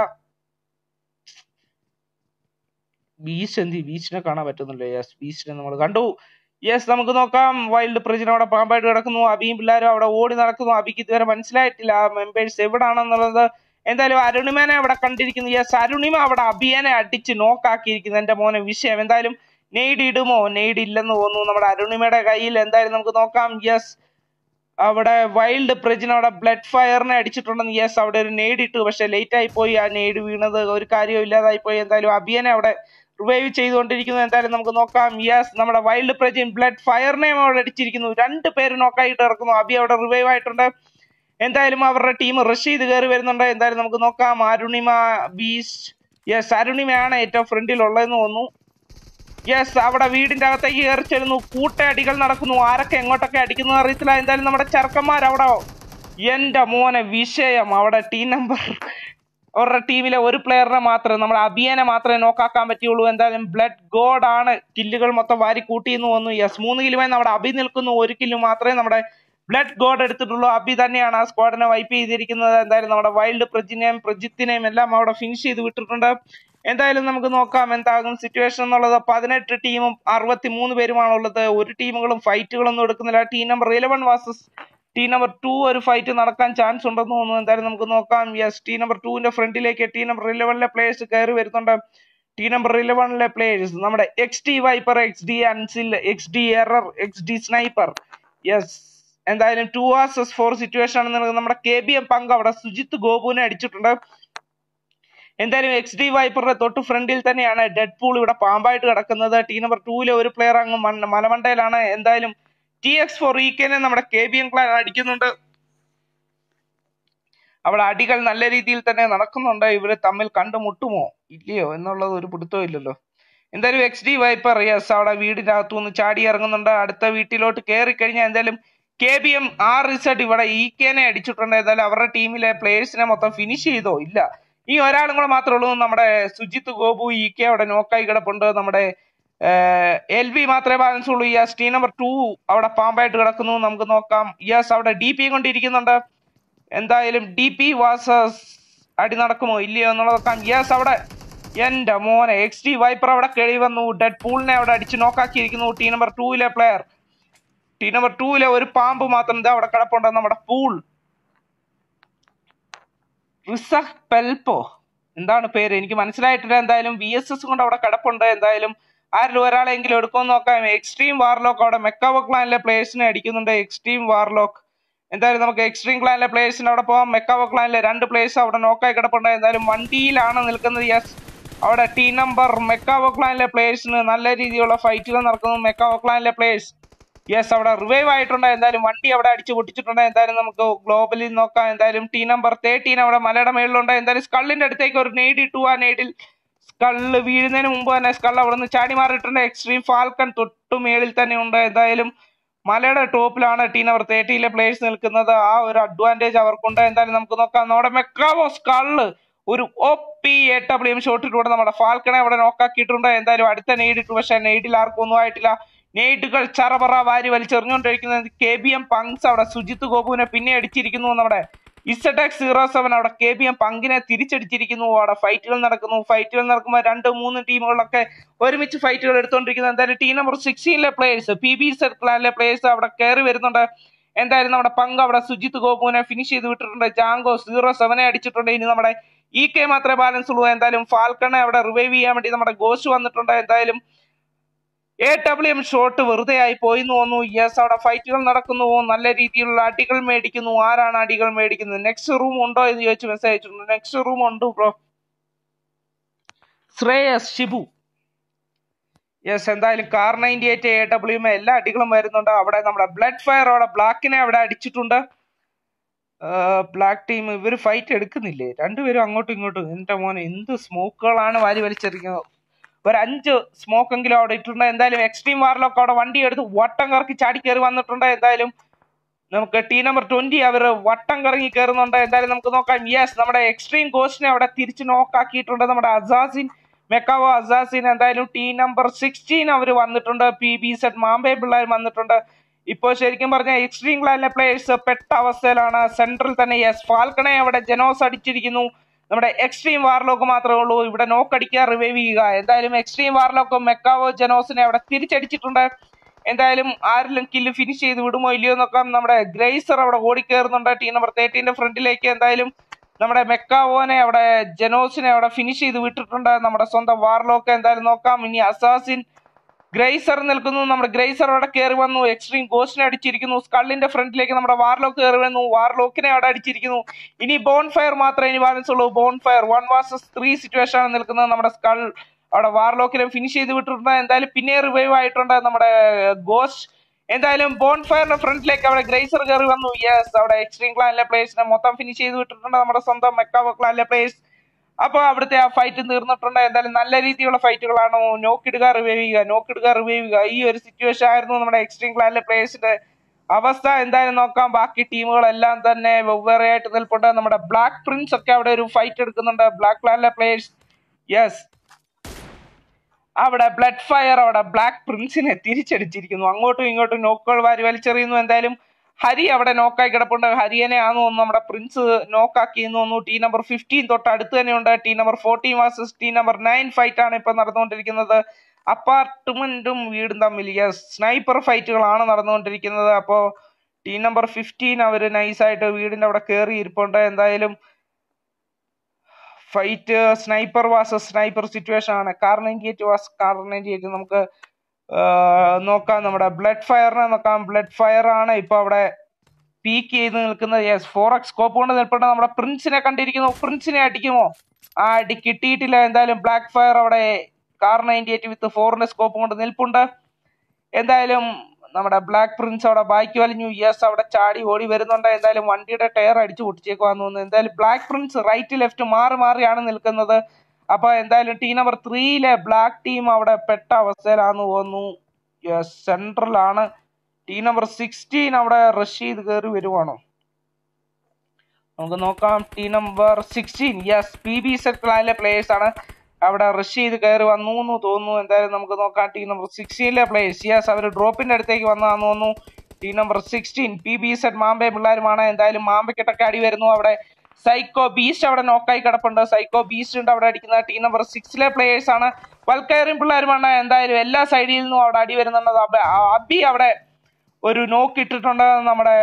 ബീച്ച് എന്തി ബീച്ചിനെ കാണാൻ പറ്റുന്നില്ല യെസ് ബീച്ചിനെ നമ്മൾ കണ്ടു യെസ് നമുക്ക് നോക്കാം വൈൽഡ് പ്രജിൻ അവിടെ പാമ്പായിട്ട് കിടക്കുന്നു അബിയും പിള്ളേരും അവിടെ ഓടി നടക്കുന്നു അബിക്ക് ഇതുവരെ മനസ്സിലായിട്ടില്ല ആ മെമ്പേഴ്സ് എവിടാണെന്നുള്ളത് എന്തായാലും അരുണിമനെ അവിടെ കണ്ടിരിക്കുന്നു യെസ് അരുണിമ അവിടെ അബിയനെ അടിച്ച് നോക്കാക്കിയിരിക്കുന്നു എന്റെ മോനെ വിഷയം എന്തായാലും നെയ്ഡ് ഇടുമോ നെയ്ഡ് ഇല്ലെന്ന് തോന്നുന്നു നമ്മുടെ അരുണിമയുടെ കയ്യിൽ എന്തായാലും നമുക്ക് നോക്കാം യെസ് അവിടെ വൈൽഡ് പ്രജിൻ അവിടെ ബ്ലഡ് ഫയറിനെ അടിച്ചിട്ടുണ്ടെന്ന് യെസ് അവിടെ ഒരു നെയ്ഡ് ഇട്ടു പക്ഷെ ലേറ്റ് ആയി പോയി ആ നെയ്ഡ് വീണത് ഒരു കാര്യവും ഇല്ലാതായി പോയി എന്തായാലും അബിയനെ അവിടെ റിവൈവ് ചെയ്തുകൊണ്ടിരിക്കുന്നു എന്തായാലും നമുക്ക് നോക്കാം യെസ് നമ്മുടെ വൈൽഡ് പ്രജിൻ ബ്ലഡ് ഫയറിനെയും അവിടെ അടിച്ചിരിക്കുന്നു രണ്ട് പേര് നോക്കായിട്ട് ഇറക്കുന്നു അബി അവിടെ റിവൈവ് ആയിട്ടുണ്ട് എന്തായാലും അവരുടെ ടീം റഷ് ചെയ്ത് കയറി വരുന്നുണ്ട് എന്തായാലും നമുക്ക് നോക്കാം അരുണിമ ബീസ് യെസ് അരുണിമയാണ് ഏറ്റവും ഫ്രണ്ടിൽ ഉള്ളതെന്ന് തോന്നുന്നു യെസ് അവിടെ വീടിന്റെ അകത്തേക്ക് കയറി ചെല്ലുന്നു കൂട്ടയടികൾ നടക്കുന്നു ആരൊക്കെ എങ്ങോട്ടൊക്കെ അടിക്കുന്നു അറിയത്തില്ല എന്തായാലും നമ്മുടെ ചെറുക്കന്മാർ അവിടെ എന്റെ മോനെ വിഷയം അവിടെ ടീം നമ്പർ അവരുടെ ടീമിലെ ഒരു പ്ലെയറിനെ മാത്രമേ നമ്മുടെ അബിയനെ മാത്രമേ നോക്കാക്കാൻ പറ്റുള്ളൂ എന്തായാലും ബ്ലഡ് ഗോഡ് ആണ് കില്ലുകൾ മൊത്തം വാരി കൂട്ടിയെന്ന് വന്നു യെസ് മൂന്ന് കില്ലുമായി നമ്മുടെ അബി നിൽക്കുന്നു ഒരു കില്ല് മാത്രമേ നമ്മുടെ ബ്ലഡ് ഗോഡ് എടുത്തിട്ടുള്ളൂ അബി തന്നെയാണ് ആ സ്ക്വാഡിനെ വൈപ്പ് ചെയ്തിരിക്കുന്നത് എന്തായാലും നമ്മുടെ വൈൽഡ് പ്രജിനെയും പ്രജിത്തിനെയും എല്ലാം അവിടെ ഫിനിഷ് ചെയ്ത് വിട്ടിട്ടുണ്ട് എന്തായാലും നമുക്ക് നോക്കാം എന്താകും സിറ്റുവേഷൻ എന്നുള്ളത് പതിനെട്ട് ടീമും അറുപത്തി മൂന്ന് പേരുമാണുള്ളത് ഒരു ടീമുകളും ഫൈറ്റുകളൊന്നും എടുക്കുന്നില്ല team number eleven versus team number two ഒരു ഫൈറ്റ് നടക്കാൻ ചാൻസ് ഉണ്ടെന്ന് തോന്നുന്നു എന്തായാലും നമുക്ക് നോക്കാം യെസ് ടീം നമ്പർ ടുവിന്റെ ഫ്രണ്ടിലേക്ക് ടീം നമ്പർ ഇലവനിലെ പ്ലേയേഴ്സ് കയറി വരുന്നുണ്ട് ടീം നമ്പർ ഇലവനിലെ പ്ലേയേഴ്സ് നമ്മുടെ X D Viper X D Ansil X D Error X D Sniper yes എന്തായാലും ടു വാസസ് ഫോർ സിറ്റുവേഷൻ ആണെന്നുള്ളത് നമ്മുടെ കെ ബി എം പങ്ക് അവിടെ സുജിത്ത് ഗോപുവിനെ അടിച്ചിട്ടുണ്ട് എന്തായാലും എക്സ് ഡി വൈപ്പറുടെ തൊട്ട് ഫ്രണ്ടിൽ തന്നെയാണ് ഡെഡ് പൂൾ ഇവിടെ പാമ്പായിട്ട് കിടക്കുന്നത് ടീം നമ്പർ ടൂവിലെ ഒരു പ്ലെയർ അങ്ങ് മൺ- മലമണ്ടയിലാണ് എന്തായാലും ടി എക്സ് ഫോർ ഇക്കെനെ നമ്മുടെ കെ ബി എം ക്ലാൻ അടിക്കുന്നുണ്ട് അവിടെ അടികൾ നല്ല രീതിയിൽ തന്നെ നടക്കുന്നുണ്ട് ഇവര് തമ്മിൽ കണ്ടുമുട്ടുമോ ഇല്ലയോ എന്നുള്ളത് ഒരു പിടുത്തവും ഇല്ലല്ലോ എന്തായാലും എക്സ് ഡി വൈപ്പർ യെസ് അവിടെ വീടിന്റെ അകത്തുനിന്ന് ചാടി ഇറങ്ങുന്നുണ്ട് അടുത്ത വീട്ടിലോട്ട് കയറി കഴിഞ്ഞാൽ എന്തായാലും കെ ബി എം ആ റിസൾട്ട് ഇവിടെ ഇ കെനെ അടിച്ചിട്ടുണ്ട് എന്തായാലും അവരുടെ ടീമിലെ പ്ലേയേഴ്സിനെ മൊത്തം ഫിനിഷ് ചെയ്തോ ഇല്ല ഈ ഒരാളും കൂടെ മാത്രമേ ഉള്ളൂ നമ്മുടെ സുജിത്ത് ഗോപു ഇ കെ അവിടെ നോക്കായി കിടപ്പുണ്ട് നമ്മുടെ എൽ ബി മാത്രമേ ബാലൻസ് ഉള്ളൂ യെസ് ടീം നമ്പർ ടു അവിടെ പാമ്പായിട്ട് കിടക്കുന്നു നമുക്ക് നോക്കാം യെസ് അവിടെ ഡി പി കൊണ്ടിരിക്കുന്നുണ്ട് എന്തായാലും ഡി പി വാസസ് അടി നടക്കുമോ ഇല്ലയോ എന്നുള്ളത് നോക്കാം യെസ് അവിടെ എന്റെ മോനെ എക്സ് ഡി വൈപ്പർ അവിടെ കിഴി വന്നു ഡെഡ് പൂളിനെ അവിടെ അടിച്ച് നോക്കാക്കിയിരിക്കുന്നു ടീം നമ്പർ ടൂവിലെ പ്ലെയർ ടീം നമ്പർ ടൂവിലെ ഒരു പാമ്പ് മാത്രം ഇതാ അവിടെ കിടപ്പുണ്ട് നമ്മുടെ പൂൾ റിസക് പെൽപ്പോ എന്താണ് പേര് എനിക്ക് മനസ്സിലായിട്ടില്ല എന്തായാലും വി എസ് എസ് കൊണ്ട് അവിടെ കിടപ്പുണ്ട് എന്തായാലും ആരിലും ഒരാളെങ്കിലും എടുക്കുമെന്ന് നോക്കാം എക്സ്ട്രീം വാർലോക്ക് അവിടെ മെക്കാവോ ക്ലാനിലെ പ്ലേയേഴ്സിനെ അടിക്കുന്നുണ്ട് എക്സ്ട്രീം വാർലോക്ക് എന്തായാലും നമുക്ക് എക്സ്ട്രീം ക്ലാനിലെ പ്ലേയേഴ്സിന് അവിടെ പോകാം മെക്കാവോ ക്ലാനിലെ രണ്ട് പ്ലേയേഴ്സ് അവിടെ നോക്കായി കിടപ്പുണ്ട് എന്തായാലും വണ്ടിയിലാണ് നിൽക്കുന്നത് യെസ് അവിടെ ടീം നമ്പർ മെക്കാവോ ക്ലാനിലെ പ്ലേയേഴ്സിന് നല്ല രീതിയിലുള്ള ഫൈറ്റുകൾ നടക്കുന്നു മെക്കാവോ ക്ലാനിലെ പ്ലേയേഴ്സ് യെസ് അവിടെ റിവൈവ് ആയിട്ടുണ്ട് എന്തായാലും വണ്ടി അവിടെ അടിച്ചു പൊട്ടിച്ചിട്ടുണ്ട് എന്തായാലും നമുക്ക് ഗ്ലോബലിൽ നോക്കാം എന്തായാലും ടീ നമ്പർ തേർട്ടീൻ അവിടെ മലയുടെ മേളിലുണ്ട് എന്തായാലും സ്കള്ളിന്റെ അടുത്തേക്ക് ഒരു നെയ്ഡ് ഇട്ടു ആ നെയ്ഡിൽ സ്കള്ള് വീഴുന്നതിന് മുമ്പ് തന്നെ സ്കൾ അവിടെ നിന്ന് ചാടി മാറിയിട്ടുണ്ട് എക്സ്ട്രീം ഫാൽക്കൺ തൊട്ടു മേളിൽ തന്നെ ഉണ്ട് എന്തായാലും മലയുടെ ടോപ്പിലാണ് ടീ നമ്പർ തേർട്ടിയിലെ പ്ലേയേഴ്സ് നിൽക്കുന്നത് ആ ഒരു അഡ്വാൻറ്റേജ് അവർക്കുണ്ട് എന്തായാലും നമുക്ക് നോക്കാം നമ്മുടെ മെക്കാവോ സ്കള്ള് ഒരു O P A W M ഷോട്ടിലൂടെ നമ്മുടെ ഫാൽക്കണെ അവിടെ നോക്കാക്കിയിട്ടുണ്ട് എന്തായാലും അടുത്ത നെയ്ഡ് ഇട്ടു പക്ഷേ നെയ്ഡിൽ ആർക്കും ഒന്നും ആയിട്ടില്ല നെയ്ഡുകൾ ചറപറ വാരി വലിച്ചെറിഞ്ഞുകൊണ്ടിരിക്കുന്നത് കെ ബി എം പങ്ക്സ് അവിടെ സുജിത്ത് ഗോപുവിനെ പിന്നെ അടിച്ചിരിക്കുന്നു നമ്മുടെ ഇസടെക് സീറോ സെവൻ അവിടെ കെ ബി എം പങ്കിനെ തിരിച്ചടിച്ചിരിക്കുന്നു അവിടെ ഫൈറ്റുകൾ നടക്കുന്നു ഫൈറ്റുകൾ നടക്കുമ്പോൾ രണ്ട് മൂന്ന് ടീമുകളിലൊക്കെ ഒരുമിച്ച് ഫൈറ്റുകൾ എടുത്തുകൊണ്ടിരിക്കുന്നു എന്തായാലും ടീം നമ്പർ സിക്സ്റ്റീനിലെ പ്ലേയേഴ്സ് പി ബി സർക്കിളിലെ പ്ലേയേഴ്സ് അവിടെ കയറി വരുന്നുണ്ട് എന്തായാലും നമ്മുടെ പങ്ക് അവിടെ സുജിത്ത് ഗോപുവിനെ ഫിനിഷ് ചെയ്ത് വിട്ടിട്ടുണ്ട് ജാങ്കോ സീറോ സെവനെ അടിച്ചിട്ടുണ്ട് ഇനി നമ്മുടെ ഇ കെ മാത്രമേ ബാലൻസ് ഉള്ളൂ എന്തായാലും ഫാൽക്കണെ അവിടെ റിവൈവ് ചെയ്യാൻ വേണ്ടി നമ്മുടെ ഗോസ് വന്നിട്ടുണ്ട് എന്തായാലും എ ഡബ്ല്യു എം ഷോട്ട് വെറുതെ ആയി പോയി എന്ന് തോന്നുന്നു യെസ് അവിടെ ഫൈറ്റുകൾ നടക്കുന്നു നല്ല രീതിയിലുള്ള അടികൾ മേടിക്കുന്നു ആരാണ് അടികൾ മേടിക്കുന്നത് നെക്സ്റ്റ് റൂം ഉണ്ടോ എന്ന് ചോദിച്ച് മെസ്സേജ് അയച്ചിട്ടുണ്ട് നെക്സ്റ്റ് റൂം ഉണ്ട് ബ്രോ ശ്രേയസ് ഷിബു യെസ് എന്തായാലും Kar ninety eight A W M എല്ലാ അടികളും വരുന്നുണ്ട് അവിടെ നമ്മുടെ ബ്ലഡ് ഫയർ അവിടെ ബ്ലാക്കിനെ അവിടെ അടിച്ചിട്ടുണ്ട് ബ്ലാക്ക് ടീം ഇവർ ഫൈറ്റ് എടുക്കുന്നില്ലേ രണ്ടുപേരും അങ്ങോട്ടും ഇങ്ങോട്ടും എന്റെ മോനെ എന്ത് സ്മോക്കുകളാണ് വാരി വലിച്ചെറിക്കുന്നത് ഒരു അഞ്ച് സ്മോക്കെങ്കിലും അവിടെ ഇട്ടിട്ടുണ്ട് എന്തായാലും എക്സ്ട്രീം വാറിലൊക്കെ അവിടെ വണ്ടി എടുത്ത് വട്ടം കറക്കി ചാടി കയറി വന്നിട്ടുണ്ട് എന്തായാലും നമുക്ക് ടീ നമ്പർ ട്വന്റി അവർ വട്ടം കറങ്ങി കയറുന്നുണ്ട് എന്തായാലും നമുക്ക് നോക്കാം യെസ് നമ്മുടെ എക്സ്ട്രീം കോസ്റ്റിനെ അവിടെ തിരിച്ച് നോക്കാക്കിയിട്ടുണ്ട് നമ്മുടെ അസാസിൻ മെക്കാവോ അസാസിൻ എന്തായാലും ടീം നമ്പർ സിക്സ്റ്റീൻ അവർ വന്നിട്ടുണ്ട് പി ബി സെറ്റ് മാമ്പേ പിള്ളേർ വന്നിട്ടുണ്ട് ഇപ്പോൾ ശരിക്കും പറഞ്ഞാൽ എക്സ്ട്രീം ക്ലാനിലെ പ്ലേയേഴ്സ് പെട്ട അവസ്ഥയിലാണ് സെൻട്രൽ തന്നെ യെസ് ഫാൽക്കണെ അവിടെ ജനോസ് അടിച്ചിരിക്കുന്നു നമ്മുടെ എക്സ്ട്രീം വാർലോക്ക് മാത്രമേ ഉള്ളൂ ഇവിടെ നോക്ക് അടിക്കുക റിവൈവ് ചെയ്യുക എന്തായാലും എക്സ്ട്രീം വാർലോക്ക് മെക്കാവോ ജനോസിനെ അവിടെ തിരിച്ചടിച്ചിട്ടുണ്ട് എന്തായാലും ആരെങ്കിലും കില്ല് ഫിനിഷ് ചെയ്ത് വിടുമോ ഇല്ലയോ നോക്കാം നമ്മുടെ ഗ്രേസർ അവിടെ ഓടിക്കേറുന്നുണ്ട് ടീം നമ്പർ തേർട്ടീന്റെ ഫ്രണ്ടിലേക്ക് എന്തായാലും നമ്മുടെ മെക്കാവോനെ അവിടെ ജനോസിനെ അവിടെ ഫിനിഷ് ചെയ്ത് വിട്ടിട്ടുണ്ട് നമ്മുടെ സ്വന്തം വാർലോക്ക് എന്തായാലും നോക്കാം ഇനി അസാസിൻ ഗ്രേസർ നിൽക്കുന്നു നമ്മുടെ ഗ്രേസർ അവിടെ കയറി വന്നു എക്സ്ട്രീം ഗോസ്റ്റിനെ അടിച്ചിരിക്കുന്നു സ്കള്ളിന്റെ ഫ്രണ്ടിലേക്ക് നമ്മുടെ വാർലോക്ക് കയറി വന്നു വാർലോക്കിനെ അവിടെ അടിച്ചിരിക്കുന്നു ഇനി ബോൺ ഫയർ മാത്രമേ ഇനി ബാലൻസ് ഉള്ളൂ Bone Fire one versus three situation ആണ് നിൽക്കുന്നത് നമ്മുടെ സ്കൾ അവിടെ വാർലോക്കിനെ ഫിനിഷ് ചെയ്ത് വിട്ടിട്ടുണ്ട് എന്തായാലും പിന്നെ റിവൈവ് ആയിട്ടുണ്ട് നമ്മുടെ ഗോസ്റ്റ് എന്തായാലും ബോൺ ഫയറിന്റെ ഫ്രണ്ടിലേക്ക് അവിടെ ഗ്രേസർ കയറി വന്നു യെസ് അവിടെ എക്സ്ട്രീം ക്ലാനിലെ പ്ലേയേഴ്സിനെ മൊത്തം ഫിനിഷ് ചെയ്ത് വിട്ടിട്ടുണ്ട് നമ്മുടെ സ്വന്തം മെക്കാവോ ക്ലാനിലെ പ്ലേയേഴ്സ് അപ്പൊ അവിടുത്തെ ആ ഫൈറ്റ് തീർന്നിട്ടുണ്ട് എന്തായാലും നല്ല രീതിയിലുള്ള ഫൈറ്റുകളാണ് നോക്കിടുക റിവൈവ് ചെയ്യുക നോക്കിടുക റിവൈവ് ചെയ്യുക ഈ ഒരു സിറ്റുവേഷൻ ആയിരുന്നു നമ്മുടെ എക്സ്ട്രീം ക്ലാനിലെ പ്ലേയേഴ്സിന്റെ അവസ്ഥ എന്തായാലും നോക്കാം ബാക്കി ടീമുകളെല്ലാം തന്നെ വെവ്വേറെ ആയിട്ട് നിൽപ്പുണ്ട് നമ്മുടെ ബ്ലാക്ക് പ്രിൻസ് ഒക്കെ അവിടെ ഒരു ഫൈറ്റ് എടുക്കുന്നുണ്ട് ബ്ലാക്ക് ക്ലാനിലെ പ്ലേയേഴ്സ് യെസ് അവിടെ ബ്ലഡ് ഫയർ അവിടെ ബ്ലാക്ക് പ്രിൻസിനെ തിരിച്ചടിച്ചിരിക്കുന്നു അങ്ങോട്ടും ഇങ്ങോട്ടും നോക്കുകൾ വാരി വലിച്ചെറിയുന്നു എന്തായാലും ഹരി അവിടെ നോക്കായി കിടപ്പുണ്ട് ഹരിയനെ ആണെന്ന് തോന്നുന്നു നമ്മുടെ പ്രിൻസ് നോക്കാക്കി എന്ന് തോന്നുന്നു ടീം നമ്പർ ഫിഫ്റ്റീൻ തൊട്ട് അടുത്ത് തന്നെയുണ്ട് team number fourteen versus team number nine fight ആണ് ഇപ്പൊ നടന്നുകൊണ്ടിരിക്കുന്നത് അപ്പാർട്ട്മെന്റും വീടും തമ്മിൽ യെസ് സ്നൈപ്പർ ഫൈറ്റുകളാണ് നടന്നുകൊണ്ടിരിക്കുന്നത് അപ്പോ ടീം നമ്പർ ഫിഫ്റ്റീൻ അവര് നൈസായിട്ട് വീടിന്റെ അവിടെ കയറി ഇരിപ്പുണ്ട് എന്തായാലും fight sniper versus sniper situation ആണ് കാർണേജിയേറ്റ് വാസ് കാർണേജിയേറ്റ് നമുക്ക് ആ, നോക്കാം നമ്മുടെ ബ്ലഡ് ഫയറിനെ നോക്കാം ബ്ലഡ് ഫയർ ആണ് ഇപ്പൊ അവിടെ പീക്ക് ചെയ്ത് നിൽക്കുന്നത് യെസ് ഫോർ എക്സ് സ്കോപ്പ് കൊണ്ട് നിൽപ്പുണ്ട് നമ്മുടെ പ്രിൻസിനെ കണ്ടിരിക്കുന്നു പ്രിൻസിനെ അടിക്കുമോ ആ അടി കിട്ടിയിട്ടില്ല എന്തായാലും ബ്ലാക്ക് ഫയർ അവിടെ കാർ നയൻറ്റി എയ്റ്റ് വിത്ത് ഫോറിന്റെ സ്കോപ്പ് കൊണ്ട് നിൽപ്പുണ്ട് എന്തായാലും നമ്മുടെ ബ്ലാക്ക് പ്രിൻസ് അവിടെ ബാക്കി വലിഞ്ഞു യെസ് അവിടെ ചാടി ഓടി വരുന്നുണ്ട് എന്തായാലും വണ്ടിയുടെ ടയർ അടിച്ചു പൊട്ടിച്ചേക്കുവാന്ന് തോന്നുന്നു എന്തായാലും ബ്ലാക്ക് പ്രിൻസ് റൈറ്റ് ലെഫ്റ്റ് മാറി മാറിയാണ് നിൽക്കുന്നത് അപ്പൊ എന്തായാലും ടീം നമ്പർ ത്രീയിലെ ബ്ലാക്ക് ടീം അവിടെ പെട്ട അവസ്ഥയിലാന്ന് തോന്നുന്നു യെസ് സെൻട്രലാണ് ടീം നമ്പർ സിക്സ്റ്റീൻ അവിടെ റഷ് ചെയ്ത് കയറി വരുവാണോ നമുക്ക് നോക്കാം team number sixteen yes P B സെക്ടറിലെ പ്ലേയേഴ്സ് ആണ് അവിടെ റഷ് ചെയ്ത് കയറി വന്നു എന്ന് തോന്നുന്നു എന്തായാലും നമുക്ക് നോക്കാം ടീം നമ്പർ സിക്സ്റ്റീനിലെ പ്ലേയേഴ്സ് യെസ് അവർ ഡ്രോപ്പിന്റെ അടുത്തേക്ക് വന്നതാന്ന് തോന്നുന്നു team number sixteen P B Set മാമ്പേ പിള്ളേരുമാണ് എന്തായാലും മാമ്പയ്ക്കിട്ടൊക്കെ അടി വരുന്നു അവിടെ സൈക്കോ ബീസ്റ്റ് അവിടെ നോക്കായി കിടപ്പുണ്ട് സൈക്കോ ബീസ്റ്റ് ഉണ്ട് അവിടെ അടിക്കുന്ന ടീം നമ്പർ സിക്സിലെ പ്ലേയേഴ്സ് ആണ് വൽക്കയറും പിള്ളേരുമാണ് എന്തായാലും എല്ലാ സൈഡിൽ നിന്നും അവിടെ അടി വരുന്നുണ്ട് അബ- അബി അവിടെ ഒരു നോക്ക് ഇട്ടിട്ടുണ്ട് നമ്മുടെ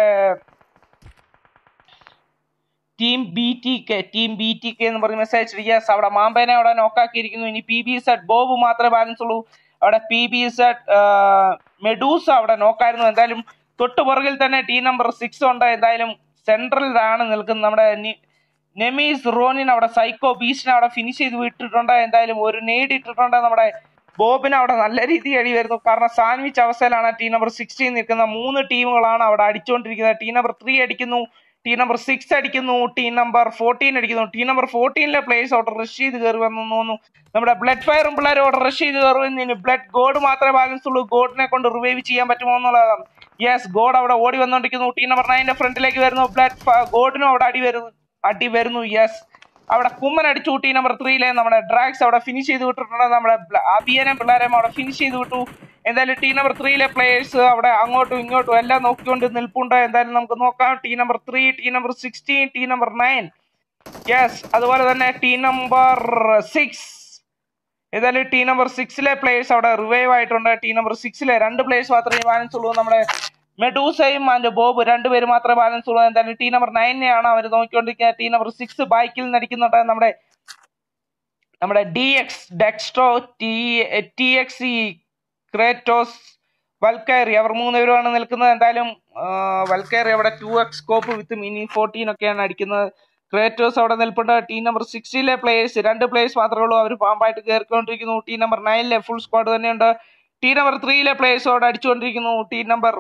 team B T K team B T K എന്ന് പറഞ്ഞ് മെസ്സേജ് യെസ് അവിടെ മാമ്പേനെ അവിടെ നോക്കാക്കിയിരിക്കുന്നു ഇനി പി ബി സെറ്റ് ബോബ് മാത്രമേ ബാലൻസ് ഉള്ളൂ അവിടെ പി ബി സെറ്റ് മെഡൂസ അവിടെ നോക്കായിരുന്നു എന്തായാലും തൊട്ട് പുറകിൽ തന്നെ ടീം നമ്പർ സിക്സ് ഉണ്ട് എന്തായാലും സെൻട്രലിലാണ് നിൽക്കുന്നത് നമ്മുടെ നി- നെമീസ് റോനിൻ അവിടെ സൈക്കോ ബീസ്റ്റിനെ അവിടെ ഫിനിഷ് ചെയ്ത് വിട്ടിട്ടുണ്ട് എന്തായാലും ഒരു നേടിയിട്ടിട്ടുണ്ട് നമ്മുടെ ബോബിന് അവിടെ നല്ല രീതിയിൽ അടി വരുന്നു കാരണം സാൻവിച്ച് അവസ്ഥയിലാണ് ടീം നമ്പർ സിക്സ്റ്റീൻ നിൽക്കുന്ന മൂന്ന് ടീമുകളാണ് അവിടെ അടിച്ചുകൊണ്ടിരിക്കുന്നത് ടീം നമ്പർ ത്രീ അടിക്കുന്നു ടീം നമ്പർ സിക്സ് അടിക്കുന്നു ടീം നമ്പർ ഫോർട്ടീൻ അടിക്കുന്നു ടീം നമ്പർ ഫോർട്ടീനിലെ പ്ലേയേഴ്സ് അവിടെ റഷ് ചെയ്ത് കയറി വന്നു തോന്നുന്നു നമ്മുടെ ബ്ലഡ് ഫയറും പിള്ളേരും അവിടെ റഷ് ചെയ്ത് കയറി വന്നു ബ്ലഡ് ഗോഡ് മാത്രമേ ബാലൻസ് ഉള്ളൂ ഗോഡിനെ കൊണ്ട് റിവൈവ് ചെയ്യാൻ പറ്റുമോ എന്നുള്ളതാണ് യെസ് ഗോഡ് അവിടെ ഓടി വന്നുകൊണ്ടിരിക്കുന്നു ടീം നമ്പർ നയന്റെ ഫ്രണ്ടിലേക്ക് വരുന്നു ബ്ലഡ് ഗോഡിനും അവിടെ അടി വരുന്നു അടി വരുന്നു യെസ് അവിടെ കുമ്മൻ അടിച്ചു ടീം നമ്പർ ത്രീയിലെ നമ്മുടെ ഡ്രാഗ്സ് അവിടെ ഫിനിഷ് ചെയ്ത് വിട്ടിട്ടുണ്ട് നമ്മുടെ ബ്ല- അബിയനെയും പിള്ളേരെയും അവിടെ ഫിനിഷ് ചെയ്ത് വിട്ടു എന്തായാലും ടീം നമ്പർ ത്രീയിലെ പ്ലേയേഴ്സ് അവിടെ അങ്ങോട്ടും ഇങ്ങോട്ടും എല്ലാം നോക്കിക്കൊണ്ട് നിൽപ്പുണ്ട് എന്തായാലും നമുക്ക് നോക്കാം team number three team number sixteen team number nine yes അതുപോലെ തന്നെ ടീം നമ്പർ സിക്സ് ഏതായാലും ടീം നമ്പർ സിക്സിലെ പ്ലേയേഴ്സ് അവിടെ റിവൈവ് ആയിട്ടുണ്ട് ടീം നമ്പർ സിക്സിലെ രണ്ട് പ്ലേയേഴ്സ് മാത്രമേ ബാലൻസ് ഉള്ളൂ നമ്മുടെ മെഡൂസയും ആൻഡ് ബോബ് രണ്ടുപേര് മാത്രമേ ബാലൻസ് ഉള്ളൂ എന്തായാലും ടീം നമ്പർ നയനെയാണ് അവർ നോക്കിക്കൊണ്ടിരിക്കുന്നത് ടീം നമ്പർ സിക്സ് ബൈക്കിൽ നടിക്കുന്നുണ്ട് നമ്മുടെ നമ്മുടെ D X Dextro T T X E Kratos Valkyrie അവർ മൂന്നുപേരുമാണ് നിൽക്കുന്നത് എന്തായാലും ആ, വൽക്കയറി അവിടെ two X scope with mini fourteen ഒക്കെയാണ് അടിക്കുന്നത് ക്രേറ്റോസ് അവിടെ നിൽപ്പുണ്ട് ടീം നമ്പർ സിക്സ്റ്റിയിലെ പ്ലേയേഴ്സ് രണ്ട് പ്ലേയേഴ്സ് മാത്രമേ ഉള്ളൂ അവർ പാമ്പായിട്ട് കയറിക്കൊണ്ടിരിക്കുന്നു ടീം നമ്പർ നയനിലെ ഫുൾ സ്ക്വാഡ് തന്നെയുണ്ട് ടീം നമ്പർ ത്രീയിലെ പ്ലേയേഴ്സ് അവിടെ അടിച്ചുകൊണ്ടിരിക്കുന്നു team number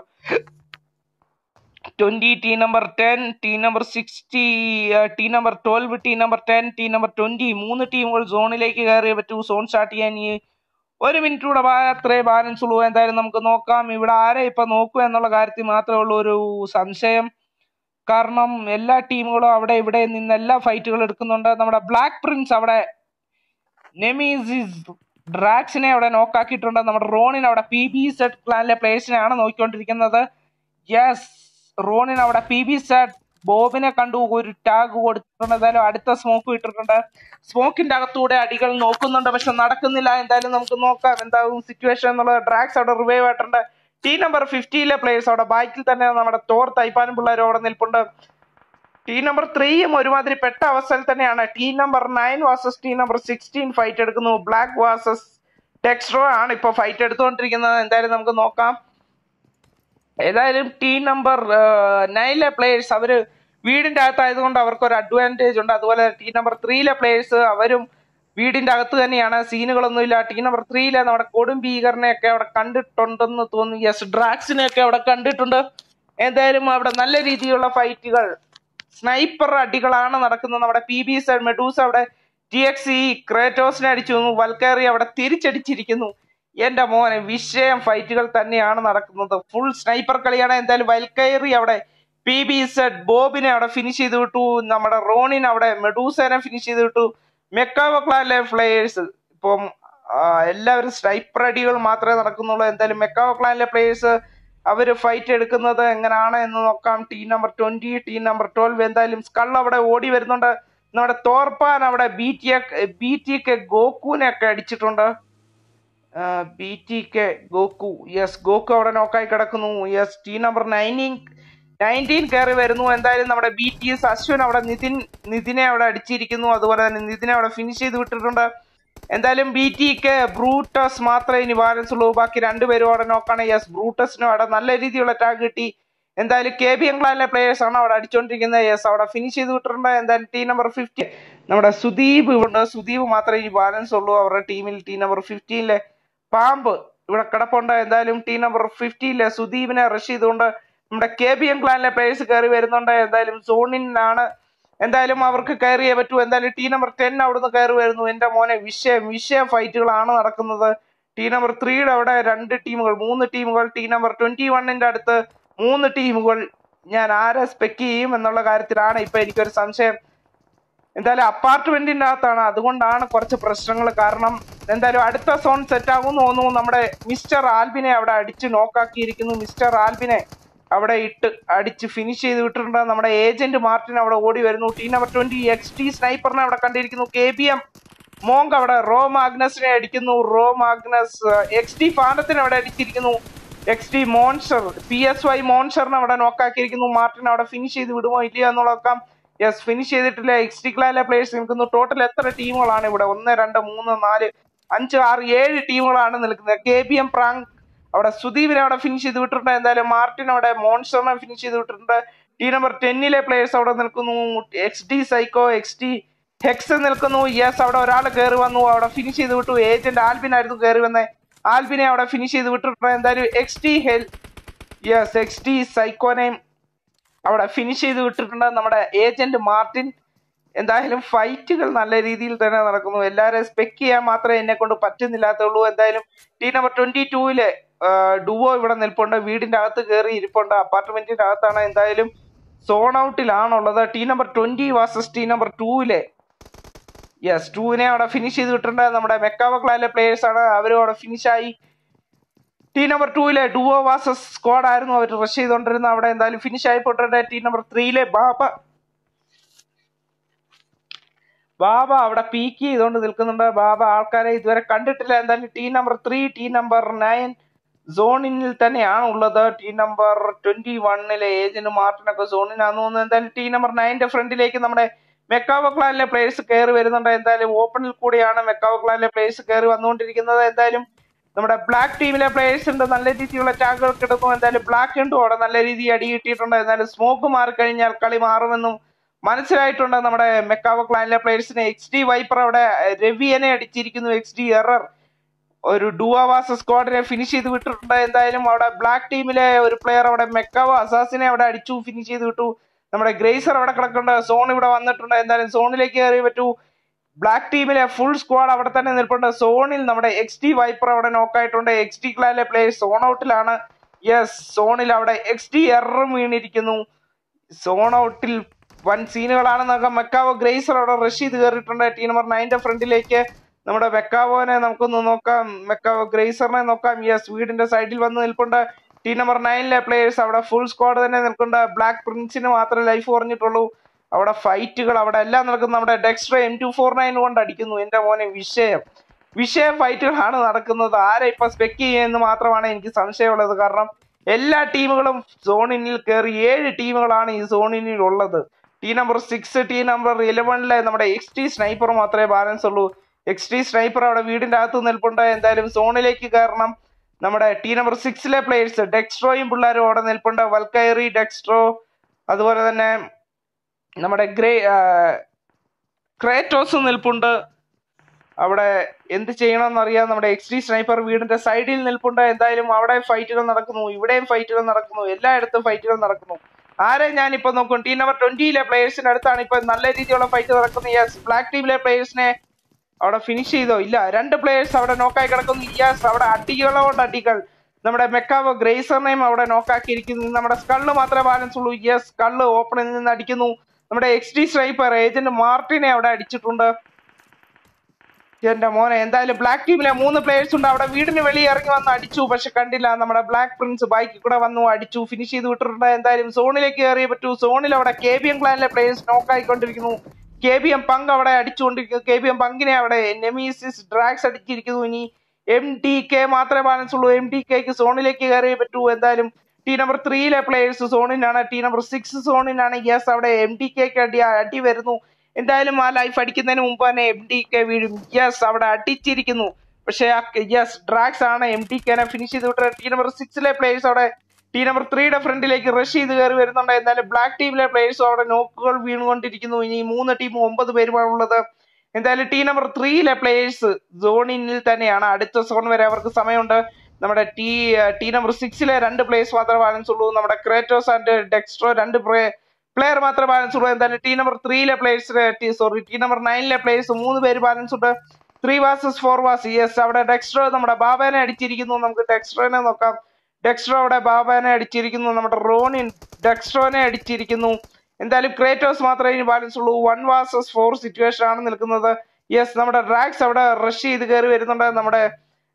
twenty team number ten team number sixty team number twelve team number ten team number twenty മൂന്ന് ടീമുകൾ സോണിലേക്ക് കയറിയേ പറ്റൂ സോൺ സ്റ്റാർട്ട് ചെയ്യാൻ ഈ ഒരു മിനിറ്റ് കൂടെ മാത്രമേ ബാലൻസ് ഉള്ളൂ എന്തായാലും നമുക്ക് നോക്കാം ഇവിടെ ആരെ ഇപ്പൊ നോക്കുക എന്നുള്ള കാര്യത്തിൽ മാത്രമേ ഉള്ളൂ ഒരു സംശയം കാരണം എല്ലാ ടീമുകളും അവിടെ ഇവിടെ നിന്ന് എല്ലാ ഫൈറ്റുകൾ എടുക്കുന്നുണ്ട് നമ്മുടെ ബ്ലാക്ക് പ്രിൻസ് അവിടെ നെമീസിസ് ഡ്രാക്സിനെ അവിടെ നോക്കാക്കിയിട്ടുണ്ട് നമ്മുടെ റോണിൻ അവിടെ പി ബി സെറ്റ് ക്ലാനിലെ പ്ലേയേഴ്സിനെയാണ് നോക്കിക്കൊണ്ടിരിക്കുന്നത് യെസ് റോണിൻ അവിടെ പി ബി സെറ്റ് ബോബിനെ കണ്ടു ഒരു ടാഗ് കൊടുത്തിട്ടുണ്ട് എന്തായാലും അടുത്ത സ്മോക്ക് ഇട്ടിട്ടുണ്ട് സ്മോക്കിന്റെ അകത്തൂടെ അടികൾ നോക്കുന്നുണ്ട് പക്ഷെ നടക്കുന്നില്ല എന്തായാലും നമുക്ക് നോക്കാം എന്താകും സിറ്റുവേഷൻ എന്നുള്ളത് ഡ്രാക്സ് അവിടെ റിവൈവ് ആയിട്ടുണ്ട് ടീം നമ്പർ ഫിഫ്റ്റിയിലെ പ്ലേയേഴ്സ് അവിടെ ബാക്കിൽ തന്നെ നമ്മുടെ തോർ തൈപ്പാനും പിള്ളേരും അവിടെ നിൽപ്പുണ്ട് ടീം നമ്പർ ത്രീയും ഒരുമാതിരി പെട്ട അവസ്ഥയിൽ തന്നെയാണ് team number nine versus team number sixteen fight എടുക്കുന്നു ബ്ലാക്ക് വാസസ് ടെക്സ്ട്രോ ആണ് ഇപ്പൊ ഫൈറ്റ് എടുത്തുകൊണ്ടിരിക്കുന്നത് എന്തായാലും നമുക്ക് നോക്കാം ഏതായാലും ടീം നമ്പർ നയനിലെ പ്ലേയേഴ്സ് അവര് വീടിന്റെ അകത്തായതുകൊണ്ട് അവർക്ക് ഒരു അഡ്വാൻറ്റേജ് ഉണ്ട് അതുപോലെ ടീം നമ്പർ ത്രീയിലെ പ്ലേയേഴ്സ് അവരും വീടിന്റെ അകത്ത് തന്നെയാണ് സീനുകളൊന്നുമില്ല ടീം നമ്പർ ത്രീയിലെ നമ്മുടെ കൊടും ഭീകരനെയൊക്കെ അവിടെ കണ്ടിട്ടുണ്ടെന്ന് തോന്നുന്നു യെസ് ഡ്രാക്സിനെയൊക്കെ അവിടെ കണ്ടിട്ടുണ്ട് എന്തായാലും അവിടെ നല്ല രീതിയിലുള്ള ഫൈറ്റുകൾ സ്നൈപ്പർ അടികളാണ് നടക്കുന്നത് നമ്മുടെ പി ബി സൈഡ് മെഡൂസ് അവിടെ ടി എക്സ് ഇ ക്രേറ്റോസിനെ അടിച്ചു വൽക്കേറി അവിടെ തിരിച്ചടിച്ചിരിക്കുന്നു എന്റെ മോനെ വിഷയം ഫൈറ്റുകൾ തന്നെയാണ് നടക്കുന്നത് ഫുൾ സ്നൈപ്പർ കളിയാണ് എന്തായാലും വൽക്കയറി അവിടെ പി ബി സെഡ് ബോബിനെ അവിടെ ഫിനിഷ് ചെയ്ത് വിട്ടു നമ്മുടെ റോണിൻ അവിടെ മെഡൂസനെ ഫിനിഷ് ചെയ്ത് വിട്ടു മെക്കാവോ ക്ലാനിലെ പ്ലേയേഴ്സ് ഇപ്പം ആ, എല്ലാവരും സ്നൈപ്പർ അടികൾ മാത്രമേ നടക്കുന്നുള്ളൂ എന്തായാലും മെക്കാവോ ക്ലാനിലെ പ്ലേയേഴ്സ് അവര് ഫൈറ്റ് എടുക്കുന്നത് എങ്ങനെയാണ് എന്ന് നോക്കാം team number twenty team number twelve എന്തായാലും സ്കൾ അവിടെ ഓടി വരുന്നുണ്ട് നമ്മുടെ തോർപ്പാൻ അവിടെ B T B T K ഗോക്കുവിനെ ഒക്കെ അടിച്ചിട്ടുണ്ട് B T K Goku yes Goku അവിടെ നോക്കായി കിടക്കുന്നു yes team number nineteen nineteen കയറി വരുന്നു എന്തായാലും നമ്മുടെ ബി ടി എസ് അശ്വിൻ അവിടെ നിതിൻ നിതിനെ അവിടെ അടിച്ചിരിക്കുന്നു അതുപോലെ തന്നെ നിതിനെ അവിടെ ഫിനിഷ് ചെയ്ത് വിട്ടിട്ടുണ്ട് എന്തായാലും ബി ടി കെ ബ്രൂട്ടസ് മാത്രമേ ഇനി ബാലൻസ് ഉള്ളൂ ബാക്കി രണ്ടുപേരും അവിടെ നോക്കാണ് യെസ് ബ്രൂട്ടസിനും അവിടെ നല്ല രീതിയിലുള്ള ടാഗ് കിട്ടി എന്തായാലും കെ ബി എംഗ്ലാൻഡിലെ പ്ലേയേഴ്സ് ആണ് അവിടെ അടിച്ചുകൊണ്ടിരിക്കുന്നത് യെസ് അവിടെ ഫിനിഷ് ചെയ്ത് വിട്ടിട്ടുണ്ട് എന്തായാലും ടീം നമ്പർ ഫിഫ്റ്റി നമ്മുടെ സുദീപ് ഉണ്ട് സുദീപ് മാത്രമേ ഇനി ബാലൻസ് ഉള്ളൂ അവരുടെ ടീമിൽ ടീം നമ്പർ ഫിഫ്റ്റീനിലെ പാമ്പ് ഇവിടെ കിടപ്പുണ്ട് എന്തായാലും ടീം നമ്പർ ഫിഫ്റ്റിയിലെ സുദീപിനെ റഷ് ചെയ്തുകൊണ്ട് നമ്മുടെ കെ ബി എം ക്ലാനിലെ പ്ലേയേഴ്സ് കയറി വരുന്നുണ്ട് എന്തായാലും സോണിനാണ് എന്തായാലും അവർക്ക് കയറിയേ പറ്റൂ എന്തായാലും ടീം നമ്പർ ടെൻ അവിടുന്ന് കയറി വരുന്നു എന്റെ മോനെ വിഷയം വിഷയ ഫൈറ്റുകളാണ് നടക്കുന്നത് ടീം നമ്പർ ത്രീയുടെ അവിടെ രണ്ട് ടീമുകൾ മൂന്ന് ടീമുകൾ ടീം നമ്പർ ട്വന്റി വണ്ണിന്റെ അടുത്ത് മൂന്ന് ടീമുകൾ ഞാൻ ആരെ സ്പെക്ക് ചെയ്യും എന്നുള്ള കാര്യത്തിലാണ് ഇപ്പൊ എനിക്കൊരു സംശയം എന്തായാലും അപ്പാർട്ട്മെന്റിന്റെ അകത്താണ് അതുകൊണ്ടാണ് കുറച്ച് പ്രശ്നങ്ങൾ കാരണം എന്തായാലും അടുത്ത സോൺ സെറ്റ് ആകും തോന്നുന്നു നമ്മുടെ മിസ്റ്റർ ആൽബിനെ അവിടെ അടിച്ച് നോക്കാക്കിയിരിക്കുന്നു മിസ്റ്റർ ആൽബിനെ അവിടെ ഇട്ട് അടിച്ച് ഫിനിഷ് ചെയ്ത് വിട്ടിട്ടുണ്ട് നമ്മുടെ ഏജന്റ് മാർട്ടിൻ അവിടെ ഓടി വരുന്നു team number twenty X T സ്നൈപ്പറിനെ അവിടെ കണ്ടിരിക്കുന്നു കെ ബി എം മോങ്ക് അവിടെ റോ മാഗ്നസിനെ അടിക്കുന്നു റോ മാഗ്നസ് എക്സ് ടി ഫാനത്തിനെ അവിടെ അടിച്ചിരിക്കുന്നു X T Monster P S Y മോൺസറിനെ അവിടെ നോക്കാക്കിയിരിക്കുന്നു മാർട്ടിൻ അവിടെ ഫിനിഷ് ചെയ്ത് വിടുമോ ഇല്ലയോ എന്നുള്ളതൊക്കെ യെസ് ഫിനിഷ് ചെയ്തിട്ടില്ല എക്സ് ടി ക്ലാനിലെ പ്ലേയേഴ്സ് നിൽക്കുന്നു ടോട്ടൽ എത്ര ടീമുകളാണ് ഇവിടെ ഒന്ന് രണ്ട് മൂന്ന് നാല് അഞ്ച് ആറ് ഏഴ് ടീമുകളാണ് നിൽക്കുന്നത് കെ ബി എം പ്രാങ്ക് അവിടെ സുദീപിനെ അവിടെ ഫിനിഷ് ചെയ്ത് വിട്ടിട്ടുണ്ട് എന്തായാലും മാർട്ടിൻ അവിടെ മോൺസ്റ്ററിനെ ഫിനിഷ് ചെയ്ത് വിട്ടിട്ടുണ്ട് ടീം നമ്പർ ടെന്നിലെ പ്ലേയേഴ്സ് അവിടെ നിൽക്കുന്നു X D Psycho X D Hex നിൽക്കുന്നു യെസ് അവിടെ ഒരാൾ കയറി വന്നു അവിടെ ഫിനിഷ് ചെയ്ത് വിട്ടു ഏജന്റ് ആൽബിൻ ആയിരുന്നു കയറി വന്നത് ആൽബിനെ അവിടെ ഫിനിഷ് ചെയ്ത് വിട്ടിട്ടുണ്ട് എന്തായാലും X D Hell yes X D സൈക്കോനെയും അവിടെ ഫിനിഷ് ചെയ്ത് വിട്ടിട്ടുണ്ട് നമ്മുടെ ഏജന്റ് മാർട്ടിൻ എന്തായാലും ഫൈറ്റുകൾ നല്ല രീതിയിൽ തന്നെ നടക്കുന്നു എല്ലാവരെയും സ്പെക്ക് ചെയ്യാൻ മാത്രമേ എന്നെ കൊണ്ട് പറ്റുന്നില്ലാത്തുള്ളൂ എന്തായാലും ടീം നമ്പർ ട്വന്റി ടൂവില് ഡുവോ ഇവിടെ നിൽപ്പുണ്ട് വീടിന്റെ അകത്ത് കയറി ഇരിപ്പുണ്ട് അപ്പാർട്ട്മെന്റിന്റെ അകത്താണ് എന്തായാലും സോൺ ഔട്ടിലാണുള്ളത് team number twenty versus team number ടൂവിലെ യെസ് ടൂവിനെ അവിടെ ഫിനിഷ് ചെയ്ത് വിട്ടിട്ടുണ്ട് നമ്മുടെ മെക്കാവ ക്ലാനിലെ പ്ലേയേഴ്സ് ആണ് അവരും അവിടെ ഫിനിഷ് ആയി ടീം നമ്പർ ടൂവിലെ ഡുവോ വാസസ് സ്ക്വാഡ് ആയിരുന്നു അവർ റഷ് ചെയ്തുകൊണ്ടിരുന്നത് അവിടെ എന്തായാലും ഫിനിഷ് ആയി പോയിട്ടുണ്ട് ടീം നമ്പർ ത്രീയിലെ ബാബ ബാബ അവിടെ പീക്ക് ചെയ്തുകൊണ്ട് നിൽക്കുന്നുണ്ട് ബാബ ആൾക്കാരെ ഇതുവരെ കണ്ടിട്ടില്ല എന്തായാലും team number three team number nine സോണിനിൽ തന്നെയാണ് ഉള്ളത് ടീം നമ്പർ ട്വന്റി വണ്ണിലെ ഏജന്റ് മാർട്ടിനൊക്കെ സോണിനാന്ന് തോന്നുന്നു എന്തായാലും ടീം നമ്പർ നയന്റെ ഫ്രണ്ടിലേക്ക് നമ്മുടെ മെക്കാവോ ക്ലാനിലെ പ്ലേയേഴ്സ് കയറി വരുന്നുണ്ട് എന്തായാലും ഓപ്പണിൽ കൂടിയാണ് മെക്കാവോ ക്ലാനിലെ പ്ലേയേഴ്സ് കയറി വന്നുകൊണ്ടിരിക്കുന്നത് എന്തായാലും നമ്മുടെ ബ്ലാക്ക് ടീമിലെ പ്ലേയേഴ്സ് ഉണ്ട് നല്ല രീതിയിലുള്ള ടാഗുകൾ കിടക്കും എന്തായാലും ബ്ലാക്ക് ഉണ്ട് അവിടെ നല്ല രീതിയിൽ അടി കിട്ടിയിട്ടുണ്ട് എന്തായാലും സ്മോക്ക് മാറിക്കഴിഞ്ഞാൽ കളി മാറുമെന്നും മനസ്സിലായിട്ടുണ്ട് നമ്മുടെ മെക്കാവോ ക്ലാനിലെ പ്ലേയേഴ്സിനെ എക്സ് ഡി വൈപ്പർ അവിടെ രവിയനെ അടിച്ചിരിക്കുന്നു എക്സ് ഡി എറർ ഒരു ഡുവാവാസ സ്ക്വാഡിനെ ഫിനിഷ് ചെയ്ത് വിട്ടിട്ടുണ്ട് എന്തായാലും അവിടെ ബ്ലാക്ക് ടീമിലെ ഒരു പ്ലെയർ അവിടെ മെക്കാവോ അസാസിനെ അവിടെ അടിച്ചു ഫിനിഷ് ചെയ്ത് വിട്ടു നമ്മുടെ ഗ്രേസർ അവിടെ കിടക്കുന്നുണ്ട് സോൺ ഇവിടെ വന്നിട്ടുണ്ട് എന്തായാലും സോണിലേക്ക് കയറി പറ്റൂ ബ്ലാക്ക് ടീമിലെ ഫുൾ സ്ക്വാഡ് അവിടെ തന്നെ നിൽപ്പുണ്ട് സോണിൽ നമ്മുടെ എക്സ് ടി വൈപ്പർ അവിടെ നോക്കായിട്ടുണ്ട് എക്സ് ടി ക്ലാനിലെ പ്ലേയേഴ്സ് സോൺ ഔട്ടിലാണ് യെസ് സോണിൽ അവിടെ എക്സ് ടി എററും വീണിരിക്കുന്നു സോൺ ഔട്ടിൽ വൻ സീനുകളാണ് നോക്കാം മെക്കാവോ ഗ്രേസർ അവിടെ റഷ് ചെയ്ത് കയറിയിട്ടുണ്ട് ടീം നമ്പർ നയന്റെ ഫ്രണ്ടിലേക്ക് നമ്മുടെ മെക്കാവോനെ നമുക്കൊന്ന് നോക്കാം മെക്കാവോ ഗ്രേസറിനെ നോക്കാം യെസ് വീടിന്റെ സൈഡിൽ വന്ന് നിൽപ്പുണ്ട് ടീം നമ്പർ നയനിലെ പ്ലേയേഴ്സ് അവിടെ ഫുൾ സ്ക്വാഡ് തന്നെ നിൽക്കുന്നുണ്ട് ബ്ലാക്ക് പ്രിൻസിന് മാത്രമേ ലൈഫ് കുറഞ്ഞിട്ടുള്ളൂ അവിടെ ഫൈറ്റുകൾ അവിടെ എല്ലാം നടക്കുന്നു നമ്മുടെ Dextra M two four nine കൊണ്ട് അടിക്കുന്നു എന്റെ മോനെ വിഷയം വിഷയ ഫൈറ്റുകളാണ് നടക്കുന്നത് ആരെ ഇപ്പൊ സ്പെക്ക് ചെയ്യുമെന്ന് മാത്രമാണ് എനിക്ക് സംശയമുള്ളത് കാരണം എല്ലാ ടീമുകളും സോണിനിൽ കയറി ഏഴ് ടീമുകളാണ് ഈ സോണിനിൽ ഉള്ളത് team number six team number ഇലവനിലെ നമ്മുടെ എക്സ് ടി സ്നൈപ്പർ മാത്രമേ ബാലൻസ് ഉള്ളൂ എക്സ് ടി സ്നൈപ്പർ അവിടെ വീടിന്റെ അകത്ത് നിൽപ്പുണ്ട് എന്തായാലും സോണിലേക്ക് കയറണം നമ്മുടെ ടീ നമ്പർ സിക്സിലെ പ്ലേയേഴ്സ് ഡെക്സ്ട്രോയും പിള്ളേരും അവിടെ നിൽപ്പുണ്ട് വൽക്കൈറി ഡെക്സ്ട്രോ അതുപോലെ തന്നെ നമ്മുടെ ഗ്രേ ക്രേറ്റോസ് നിൽപ്പുണ്ട് അവിടെ എന്ത് ചെയ്യണമെന്ന് അറിയാം നമ്മുടെ എക്സ് ഡി സ്നൈപ്പർ വീടിന്റെ സൈഡിൽ നിൽപ്പുണ്ട് എന്തായാലും അവിടെ ഫൈറ്റുകൾ നടക്കുന്നു ഇവിടെയും ഫൈറ്റുകൾ നടക്കുന്നു എല്ലായിടത്തും ഫൈറ്റുകൾ നടക്കുന്നു ആരെ ഞാനിപ്പോ നോക്കും ടീം നമ്പർ ട്വന്റിയിലെ പ്ലേയേഴ്സിന്റെ അടുത്താണ് ഇപ്പൊ നല്ല രീതിയിലുള്ള ഫൈറ്റ് നടക്കുന്നത് യെസ് ബ്ലാക്ക് ടീമിലെ പ്ലേയേഴ്സിനെ അവിടെ ഫിനിഷ് ചെയ്തോ ഇല്ല രണ്ട് പ്ലേയേഴ്സ് അവിടെ നോക്കായി കിടക്കുന്നു യെസ് അവിടെ അടികളോട് അടികൾ നമ്മുടെ മെക്കാവോ ഗ്രേസറിനെയും അവിടെ നോക്കാക്കിയിരിക്കുന്നു നമ്മുടെ സ്കള്ള് മാത്രമേ ബാലൻസ് ഉള്ളൂ യെസ് സ്കള്ള് ഓപ്പണിൽ നിന്ന് അടിക്കുന്നു നമ്മുടെ എക്സ് ഡി സ്നൈപ്പർ ഏജന്റ് മാർട്ടിനെ അവിടെ അടിച്ചിട്ടുണ്ട് എന്റെ മോനെ എന്തായാലും ബ്ലാക്ക് ടീമിലെ മൂന്ന് പ്ലേയേഴ്സ് ഉണ്ട് അവിടെ വീടിന് വെളിയിൽ ഇറങ്ങി വന്ന് അടിച്ചു പക്ഷെ കണ്ടില്ല നമ്മുടെ ബ്ലാക്ക് പ്രിൻസ് ബൈക്കിൽ കൂടെ വന്നു അടിച്ചു ഫിനിഷ് ചെയ്ത് വിട്ടിട്ടുണ്ട് എന്തായാലും സോണിലേക്ക് കയറിയേ പറ്റൂ സോണിൽ അവിടെ കെ ബി എം ക്ലാനിലെ പ്ലേയേഴ്സ് നോക്കായിക്കൊണ്ടിരിക്കുന്നു കെ ബി എം പങ്ക് അവിടെ അടിച്ചുകൊണ്ടിരിക്കുന്നു കെ ബി എം പങ്കിനെ അവിടെ നെമീസിസ് ഡ്രാഗ്സ് അടിച്ചിരിക്കുന്നു ഇനി എം ടി കെ മാത്രമേ ബാലൻസ് ഉള്ളൂ എം ടി കെക്ക് സോണിലേക്ക് കയറിയേ പറ്റൂ എന്തായാലും ടീ നമ്പർ ത്രീയിലെ പ്ലേയേഴ്സ് സോണിനാണ് ടീ നമ്പർ സിക്സ് സോണിനാണ് യെസ് അവിടെ എം ടി കെക്ക് അടി അടി വരുന്നു എന്തായാലും ആ ലൈഫ് അടിക്കുന്നതിന് മുമ്പ് തന്നെ എം ടി കെ വീഴും യെസ് അവിടെ അടിച്ചിരിക്കുന്നു പക്ഷേ ആ യെസ് ഡ്രാഗ്സ് ആണ് എം ടി കെനെ ഫിനിഷ് ചെയ്ത് വിട്ടത് ടീ നമ്പർ സിക്സിലെ പ്ലേയേഴ്സ് അവിടെ ടീം നമ്പർ ത്രീയുടെ ഫ്രണ്ടിലേക്ക് റഷ് ചെയ്ത് കയറി വരുന്നുണ്ട് എന്തായാലും ബ്ലാക്ക് ടീമിലെ പ്ലേയേഴ്സും അവിടെ നോക്കുകൾ വീണുകൊണ്ടിരിക്കുന്നു ഇനി മൂന്ന് ടീം ഒമ്പത് പേരുമാണ് ഉള്ളത് എന്തായാലും ടീം നമ്പർ ത്രീയിലെ പ്ലേയേഴ്സ് സോണിനിൽ തന്നെയാണ് അടുത്ത സോൺ വരെ അവർക്ക് സമയമുണ്ട് നമ്മുടെ ടീ ടീ നമ്പർ സിക്സിലെ രണ്ട് പ്ലേയേഴ്സ് മാത്രമേ ബാലൻസ് ഉള്ളൂ നമ്മുടെ ക്രേറ്റോസ് ആൻഡ് ഡെക്സ്ട്രോ രണ്ട് പ്ലെയർ മാത്രമേ ബാലൻസ് ഉള്ളൂ എന്തായാലും ടീം നമ്പർ ത്രീയിലെ പ്ലേയേഴ്സ് സോറി ടീം നമ്പർ നയനിലെ പ്ലേയേഴ്സ് മൂന്ന് പേര് ബാലൻസ് ഉണ്ട് three versus four versus yes അവിടെ ഡെക്സ്ട്രോ നമ്മുടെ ബാബാനെ അടിച്ചിരിക്കുന്നു നമുക്ക് ഡെക്സ്ട്രോനെ നോക്കാം ഡെക്സ്ട്രോ അവിടെ ബാബാനെ അടിച്ചിരിക്കുന്നു നമ്മുടെ റോണിൻ ഡെക്സ്ട്രോനെ അടിച്ചിരിക്കുന്നു എന്തായാലും ക്രേറ്റോസ് മാത്രമേ ഇനി ബാലൻസ് ഉള്ളൂ വൺ വാസസ് ഫോർ സിറ്റുവേഷൻ ആണ് നിൽക്കുന്നത് യെസ് നമ്മുടെ ഡ്രാക്സ് അവിടെ റഷ് ചെയ്ത് കയറി വരുന്നുണ്ട് നമ്മുടെ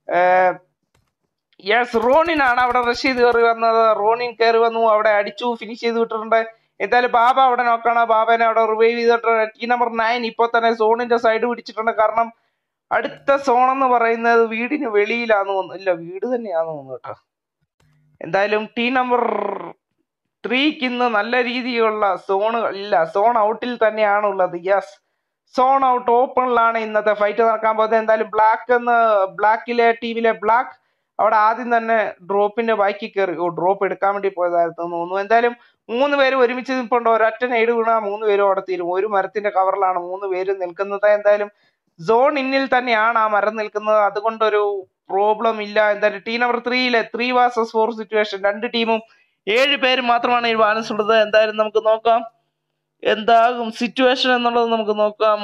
യെസ് റോണിനാണ് അവിടെ റഷ് ചെയ്ത് കയറി വന്നത് റോണിൻ കയറി വന്നു അവിടെ അടിച്ചു ഫിനിഷ് ചെയ്ത് വിട്ടിട്ടുണ്ട് എന്തായാലും ബാബ അവിടെ നോക്കണം ബാബനെ അവിടെ റിവൈവ് ചെയ്തിട്ടുണ്ട് ടീ നമ്പർ നയൻ ഇപ്പൊ തന്നെ സോണിന്റെ സൈഡ് പിടിച്ചിട്ടുണ്ട് കാരണം അടുത്ത സോൺ എന്ന് പറയുന്നത് വീടിന് വെളിയിലാന്ന് തോന്നുന്നു ഇല്ല വീട് തന്നെയാന്ന് തോന്നുന്നു കേട്ടോ എന്തായാലും ടീ നമ്പർ ത്രീക്ക് ഇന്ന് നല്ല രീതിയിലുള്ള സോണുകൾ ഇല്ല സോൺ ഔട്ടിൽ തന്നെയാണ് ഉള്ളത് യെസ് സോൺ ഔട്ട് ഓപ്പണിലാണ് ഇന്നത്തെ ഫൈറ്റ് നടക്കാൻ പോകുന്നത് എന്തായാലും ബ്ലാക്ക് എന്ന് ബ്ലാക്കിലെ ടീമിലെ ബ്ലാക്ക് അവിടെ ആദ്യം തന്നെ ഡ്രോപ്പിന്റെ ബൈക്കിൽ കയറി ഓ ഡ്രോപ്പ് എടുക്കാൻ വേണ്ടി പോയതായിരുന്നു തോന്നുന്നു എന്തായാലും മൂന്ന് പേര് ഒരുമിച്ച് നിൽപ്പുണ്ട് ഒരൊറ്റ നെയ്ഡ് വീണാ മൂന്ന് പേരും അവിടെ തീരും ഒരു മരത്തിന്റെ കവറിലാണ് മൂന്ന് പേര് നിൽക്കുന്നത് എന്തായാലും സോൺ ഇന്നിൽ തന്നെയാണ് ആ മരം നിൽക്കുന്നത് അതുകൊണ്ടൊരു പ്രോബ്ലം ഇല്ല എന്തായാലും ടീം നമ്പർ ത്രീയിലെ ത്രീ വാസസ് ഫോർ സിറ്റുവേഷൻ രണ്ട് ടീമും ഏഴ് പേര് മാത്രമാണ് ഈ ബാലൻസ് ഉള്ളത് എന്തായാലും നമുക്ക് നോക്കാം എന്താകും സിറ്റുവേഷൻ എന്നുള്ളത് നമുക്ക് നോക്കാം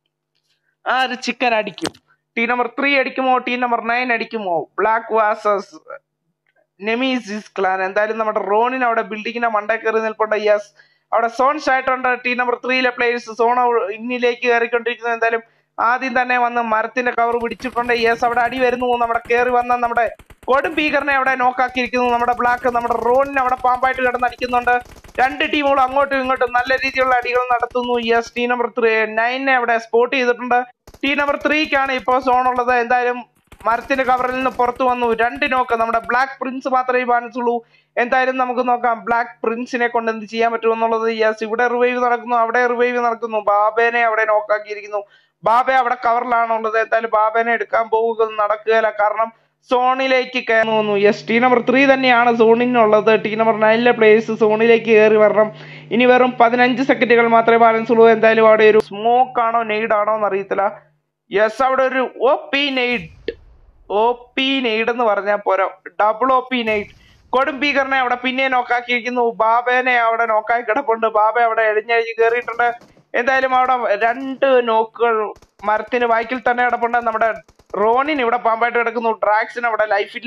ആര് ചിക്കൻ അടിക്കും ടീം നമ്പർ ത്രീ അടിക്കുമോ ടീം നമ്പർ നയൻ അടിക്കുമോ ബ്ലാക്ക് വാസസ് നെമീസിസ് ക്ലാൻ എന്തായാലും നമ്മുടെ റോണിന് അവിടെ ബിൽഡിങ്ങിന്റെ മണ്ടേ കയറി നിൽപ്പുണ്ട് യെസ് അവിടെ സോൺസ് ആയിട്ടുണ്ട് ടീം നമ്പർ ത്രീയിലെ പ്ലേയേഴ്സ് സോൺ ഇന്നിലേക്ക് കയറിക്കൊണ്ടിരിക്കുന്നു എന്തായാലും ആദ്യം തന്നെ വന്ന് മരത്തിന്റെ കവർ പിടിച്ചിട്ടുണ്ട് യെസ് അവിടെ അടി വരുന്നു നമ്മുടെ കയറി വന്ന നമ്മുടെ കൊടും ഭീകരനെ അവിടെ നോക്കാക്കിയിരിക്കുന്നു നമ്മുടെ ബ്ലാക്ക് നമ്മുടെ റോണിന് അവിടെ പാമ്പായിട്ട് കിടന്ന് അടിക്കുന്നുണ്ട് രണ്ട് ടീമുകളും അങ്ങോട്ടും ഇങ്ങോട്ടും നല്ല രീതിയിലുള്ള അടികൾ നടത്തുന്നു യെസ് ടീം നമ്പർ ത്രീ നയനെ അവിടെ സ്പോട്ട് ചെയ്തിട്ടുണ്ട് ടീം നമ്പർ ത്രീക്കാണ് ഇപ്പോൾ സോൺ ഉള്ളത് എന്തായാലും മരത്തിന്റെ കവറിൽ നിന്ന് പുറത്തു വന്നു രണ്ട് നോക്ക് നമ്മുടെ ബ്ലാക്ക് പ്രിൻസ് മാത്രമേ ബാലൻസ് ഉള്ളൂ എന്തായാലും നമുക്ക് നോക്കാം ബ്ലാക്ക് പ്രിൻസിനെ കൊണ്ട് എന്ത് ചെയ്യാൻ പറ്റും എന്നുള്ളത് യെസ് ഇവിടെ റിവൈവ് നടക്കുന്നു അവിടെ റിവൈവ് നടക്കുന്നു ബാബേനെ അവിടെ നോക്കാക്കിയിരിക്കുന്നു ബാബ അവിടെ കവറിലാണ് ഉള്ളത് എന്തായാലും ബാബേനെ എടുക്കാൻ പോവുക നടക്കുകയില്ല കാരണം സോണിലേക്ക് കയറി വന്നു യെസ് ടീ നമ്പർ ത്രീ തന്നെയാണ് സോണിനുള്ളത് ടീ നമ്പർ നയനിലെ പ്ലേയേഴ്സ് സോണിലേക്ക് കയറി വരണം ഇനി വെറും പതിനഞ്ച് സെക്കൻഡുകൾ മാത്രമേ ബാലൻസ് ഉള്ളൂ എന്തായാലും അവിടെ ഒരു സ്മോക്ക് ആണോ നെയ്ഡ് ആണോ എന്ന് അറിയത്തില്ല യെസ് അവിടെ ഒരു O P nade O P nade എന്ന് പറഞ്ഞാൽ പോരാ ഡബിൾ ഒ പി നെയ്ഡ് കൊടും ഭീകരനെ അവിടെ പിന്നെ നോക്കാക്കിയിരിക്കുന്നു ബാബേനെ അവിടെ നോക്കായി കിടപ്പുണ്ട് ബാബ അവിടെ എഴിഞ്ഞഴിഞ്ഞ് കയറിയിട്ടുണ്ട് എന്തായാലും അവിടെ രണ്ട് നോക്കുകൾ മരത്തിന് വായിക്കിൽ തന്നെ കിടപ്പുണ്ട് നമ്മുടെ റോണിന് ഇവിടെ പാമ്പായിട്ട് കിടക്കുന്നു ഡ്രാക്സിന് അവിടെ ലൈഫില്ല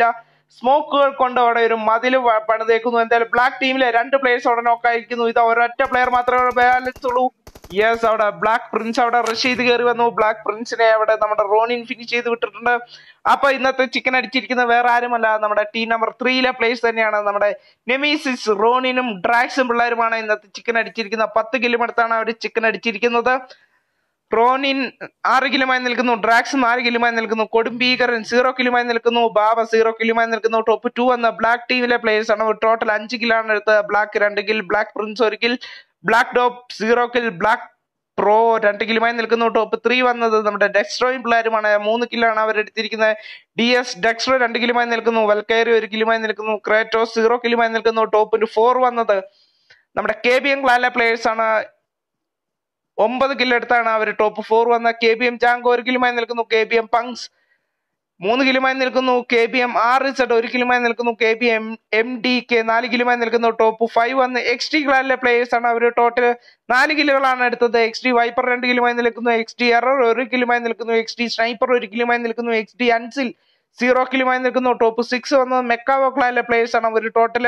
സ്മോക്കുകൾ കൊണ്ട് അവിടെ ഒരു മതിൽ വ- പണിതേക്കുന്നു എന്തായാലും ബ്ലാക്ക് ടീമിലെ രണ്ട് പ്ലേയേഴ്സ് അവിടെ നോക്കായിരിക്കുന്നു ഇത് ഒരൊറ്റ പ്ലെയർ മാത്രമേ ബാലൻസ് ഉള്ളൂ യെസ് അവിടെ ബ്ലാക്ക് പ്രിൻസ് അവിടെ റഷ് ചെയ്ത് കയറി വന്നു ബ്ലാക്ക് പ്രിൻസിനെ അവിടെ നമ്മുടെ റോണിൻ ഫിനിഷ് ചെയ്ത് വിട്ടിട്ടുണ്ട് അപ്പൊ ഇന്നത്തെ ചിക്കൻ അടിച്ചിരിക്കുന്നത് വേറെ ആരുമല്ല നമ്മുടെ ടീം നമ്പർ ത്രീയിലെ പ്ലേയേഴ്സ് തന്നെയാണ് നമ്മുടെ നെമീസിസ് റോണിനും ഡ്രാക്സും പിള്ളേരുമാണ് ഇന്നത്തെ ചിക്കൻ അടിച്ചിരിക്കുന്നത് പത്ത് കിലും അടുത്താണ് അവർ ചിക്കൻ അടിച്ചിരിക്കുന്നത് റോണിൻ ആറ് കിലുമായി നിൽക്കുന്നു ഡ്രാക്സ് നാല് കിലുമായി നിൽക്കുന്നു കൊടുംബീകരൻ സീറോ കിലുമായി നിൽക്കുന്നു ബാബ സീറോ കിലുമായി നിൽക്കുന്നു ടോപ്പ് ടു എന്ന ബ്ലാക്ക് ടീമിലെ പ്ലേയേഴ്സ് ആണ് ടോട്ടൽ അഞ്ച് കിലാണ് എടുത്തത് ബ്ലാക്ക് രണ്ട് കിൽ ബ്ലാക്ക് പ്രിൻസ് ഒരു kill black dope zero kill black pro രണ്ട് കിലുമായി നിൽക്കുന്നു ടോപ്പ് ത്രീ വന്നത് നമ്മുടെ ഡെക്സ്ട്രോയും പിള്ളേരുമാണ് മൂന്ന് കില്ലാണ് അവർ എടുത്തിരിക്കുന്നത് ഡി എസ് ഡെക്സ്ട്രോ രണ്ട് കിലുമായി നിൽക്കുന്നു വൽക്കയറി ഒരു കിലുമായി നിൽക്കുന്നു ക്രേറ്റോ സീറോ കിലുമായി നിൽക്കുന്നു ടോപ്പ് ഫോർ വന്നത് നമ്മുടെ കെ ബി എം ക്ലാനിലെ പ്ലേയേഴ്സ് ആണ് ഒമ്പത് കില്ലെടുത്താണ് അവർ ടോപ്പ് ഫോർ വന്ന കെ ബി എം ജാങ്കോ ഒരു കിലുമായി നിൽക്കുന്നു കെ ബി എം പങ്സ് മൂന്ന് കിലുമായി നിൽക്കുന്നു K B M R Z ഒരു കിലുമായി നിൽക്കുന്നു K B M M D K നാല് കിലുമായി നിൽക്കുന്നു ടോപ്പ് ഫൈവ് വന്ന് എക്സ് ടി ക്ലാനിലെ പ്ലേയേഴ്സ് ആണ് അവർ ടോട്ടൽ നാല് കിലുകളാണ് എടുത്തത് എക്സ് ഡി വൈപ്പർ രണ്ട് കിലുമായി നിൽക്കുന്നു എക്സ് ഡി എറർ ഒരു കിലുമായി നിൽക്കുന്നു എക്സ് ഡി സ്നൈപ്പർ ഒരു കിലുമായി നിൽക്കുന്നു എക്സ് ഡി അൻസിൽ സീറോ കിലുമായി നിൽക്കുന്നു ടോപ്പ് സിക്സ് വന്നത് മെക്കാവോ ക്ലാനിലെ പ്ലേയേഴ്സ് ആണ് അവർ ടോട്ടൽ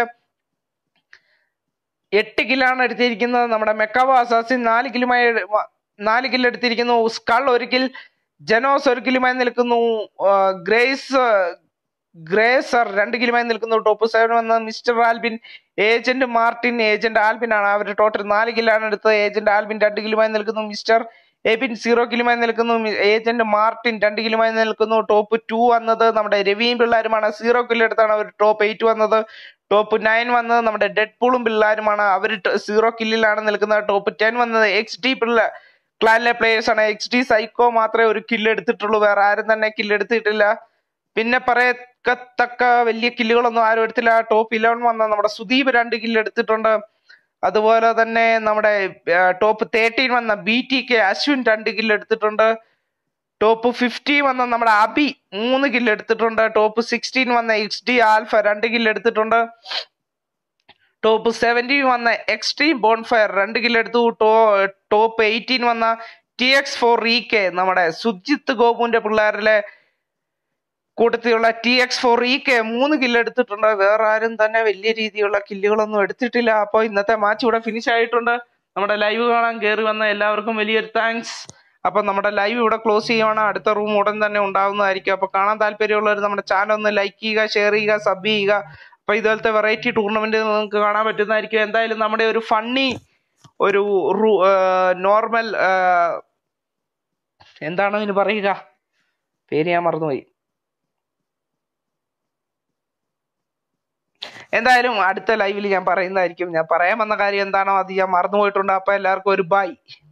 എട്ട് കില്ലാണ് എടുത്തിരിക്കുന്നത് നമ്മുടെ മെക്കാവോ അസാസിൻ നാല് കിലുമായി എട്- വ- നാല് കില്ല് എടുത്തിരിക്കുന്നു സ്കൾ ഒരു കിൽ ജനോസ് ഒരു കിലുമായി നിൽക്കുന്നു ആ, ഗ്രേസ് ഗ്രേസർ രണ്ട് കിലുമായി നിൽക്കുന്നു ടോപ്പ് സെവൻ വന്ന mister Albin agent Martin agent Albin ആണ് അവർ ടോട്ടൽ നാല് കില്ലാണ് എടുത്തത് ഏജന്റ് ആൽബിൻ രണ്ട് കിലുമായി നിൽക്കുന്നു മിസ്റ്റർ എബിൻ സീറോ കിലുമായി നിൽക്കുന്നു മി- ഏജന്റ് മാർട്ടിൻ രണ്ട് കിലുമായി നിൽക്കുന്നു ടോപ്പ് ടു വന്നത് നമ്മുടെ രവിയും പിള്ളേരുമാണ് സീറോ കില്ല് എടുത്താണ് അവർ ടോപ്പ് എയ്റ്റ് വന്നത് ടോപ്പ് നയൻ വന്നത് നമ്മുടെ ഡെഡ് പൂളും പിള്ളേരുമാണ് അവർ സീറോ കില്ലിലാണ് നിൽക്കുന്നത് ടോപ്പ് ടെൻ വന്നത് എക്സ് ഡി പിള്ള ക്ലാനിലെ പ്ലേയേഴ്സ് ആണ് എക്സ് ഡി സൈക്കോ മാത്രമേ ഒരു കില്ല് എടുത്തിട്ടുള്ളൂ വേറെ ആരും തന്നെ കില്ല് എടുത്തിട്ടില്ല പിന്നെ പറയത്തക്ക വലിയ കില്ലുകളൊന്നും ആരും എടുത്തില്ല ടോപ്പ് ഇലവൻ വന്ന നമ്മുടെ സുദീപ് രണ്ട് കില്ല് എടുത്തിട്ടുണ്ട് അതുപോലെ തന്നെ നമ്മുടെ ടോപ്പ് തേർട്ടീൻ വന്ന ബി ടി കെ അശ്വിൻ രണ്ട് കില്ല് എടുത്തിട്ടുണ്ട് ടോപ്പ് ഫിഫ്റ്റി വന്ന നമ്മുടെ അബി മൂന്ന് കില്ല് എടുത്തിട്ടുണ്ട് ടോപ്പ് സിക്സ്റ്റീൻ വന്ന എക്സ് ഡി ആൽഫ രണ്ട് കില്ല് എടുത്തിട്ടുണ്ട് ടോപ്പ് സെവൻറ്റീൻ വന്ന എക്സ്ട്രീം ബോൺഫയർ രണ്ട് കില്ല് എടുത്തു ടോ ടോപ്പ് എയ്റ്റീൻ വന്ന T X four E K നമ്മുടെ സുജിത്ത് ഗോപുവിന്റെ പിള്ളേരിലെ കൂട്ടത്തിലുള്ള T X four E K മൂന്ന് കില്ല് എടുത്തിട്ടുണ്ട് വേറെ ആരും തന്നെ വലിയ രീതിയിലുള്ള കില്ലുകളൊന്നും എടുത്തിട്ടില്ല അപ്പോൾ ഇന്നത്തെ മാച്ച് ഇവിടെ ഫിനിഷ് ആയിട്ടുണ്ട് നമ്മുടെ ലൈവ് കാണാൻ കയറി വന്ന എല്ലാവർക്കും വലിയൊരു താങ്ക്സ് അപ്പൊ നമ്മുടെ ലൈവ് ഇവിടെ ക്ലോസ് ചെയ്യുവാണ് അടുത്ത റൂം ഉടൻ തന്നെ ഉണ്ടാവുന്നതായിരിക്കും അപ്പൊ കാണാൻ താല്പര്യമുള്ളവർ നമ്മുടെ ചാനൽ ഒന്ന് ലൈക്ക് ചെയ്യുക ഷെയർ ചെയ്യുക സബ് ചെയ്യുക അപ്പൊ ഇതുപോലത്തെ വെറൈറ്റി ടൂർണമെന്റ് നിങ്ങൾക്ക് കാണാൻ പറ്റുന്നതായിരിക്കും എന്തായാലും നമ്മുടെ ഒരു ഫണ്ണി ഒരു നോർമൽ എന്താണ് അതിന് പറയുക പേര് ഞാൻ മറന്നുപോയി എന്തായാലും അടുത്ത ലൈവിൽ ഞാൻ പറയുന്നതായിരിക്കും ഞാൻ പറയാൻ വന്ന കാര്യം എന്താണോ അത് ഞാൻ മറന്നുപോയിട്ടുണ്ട് അപ്പൊ എല്ലാവർക്കും ഒരു ബൈ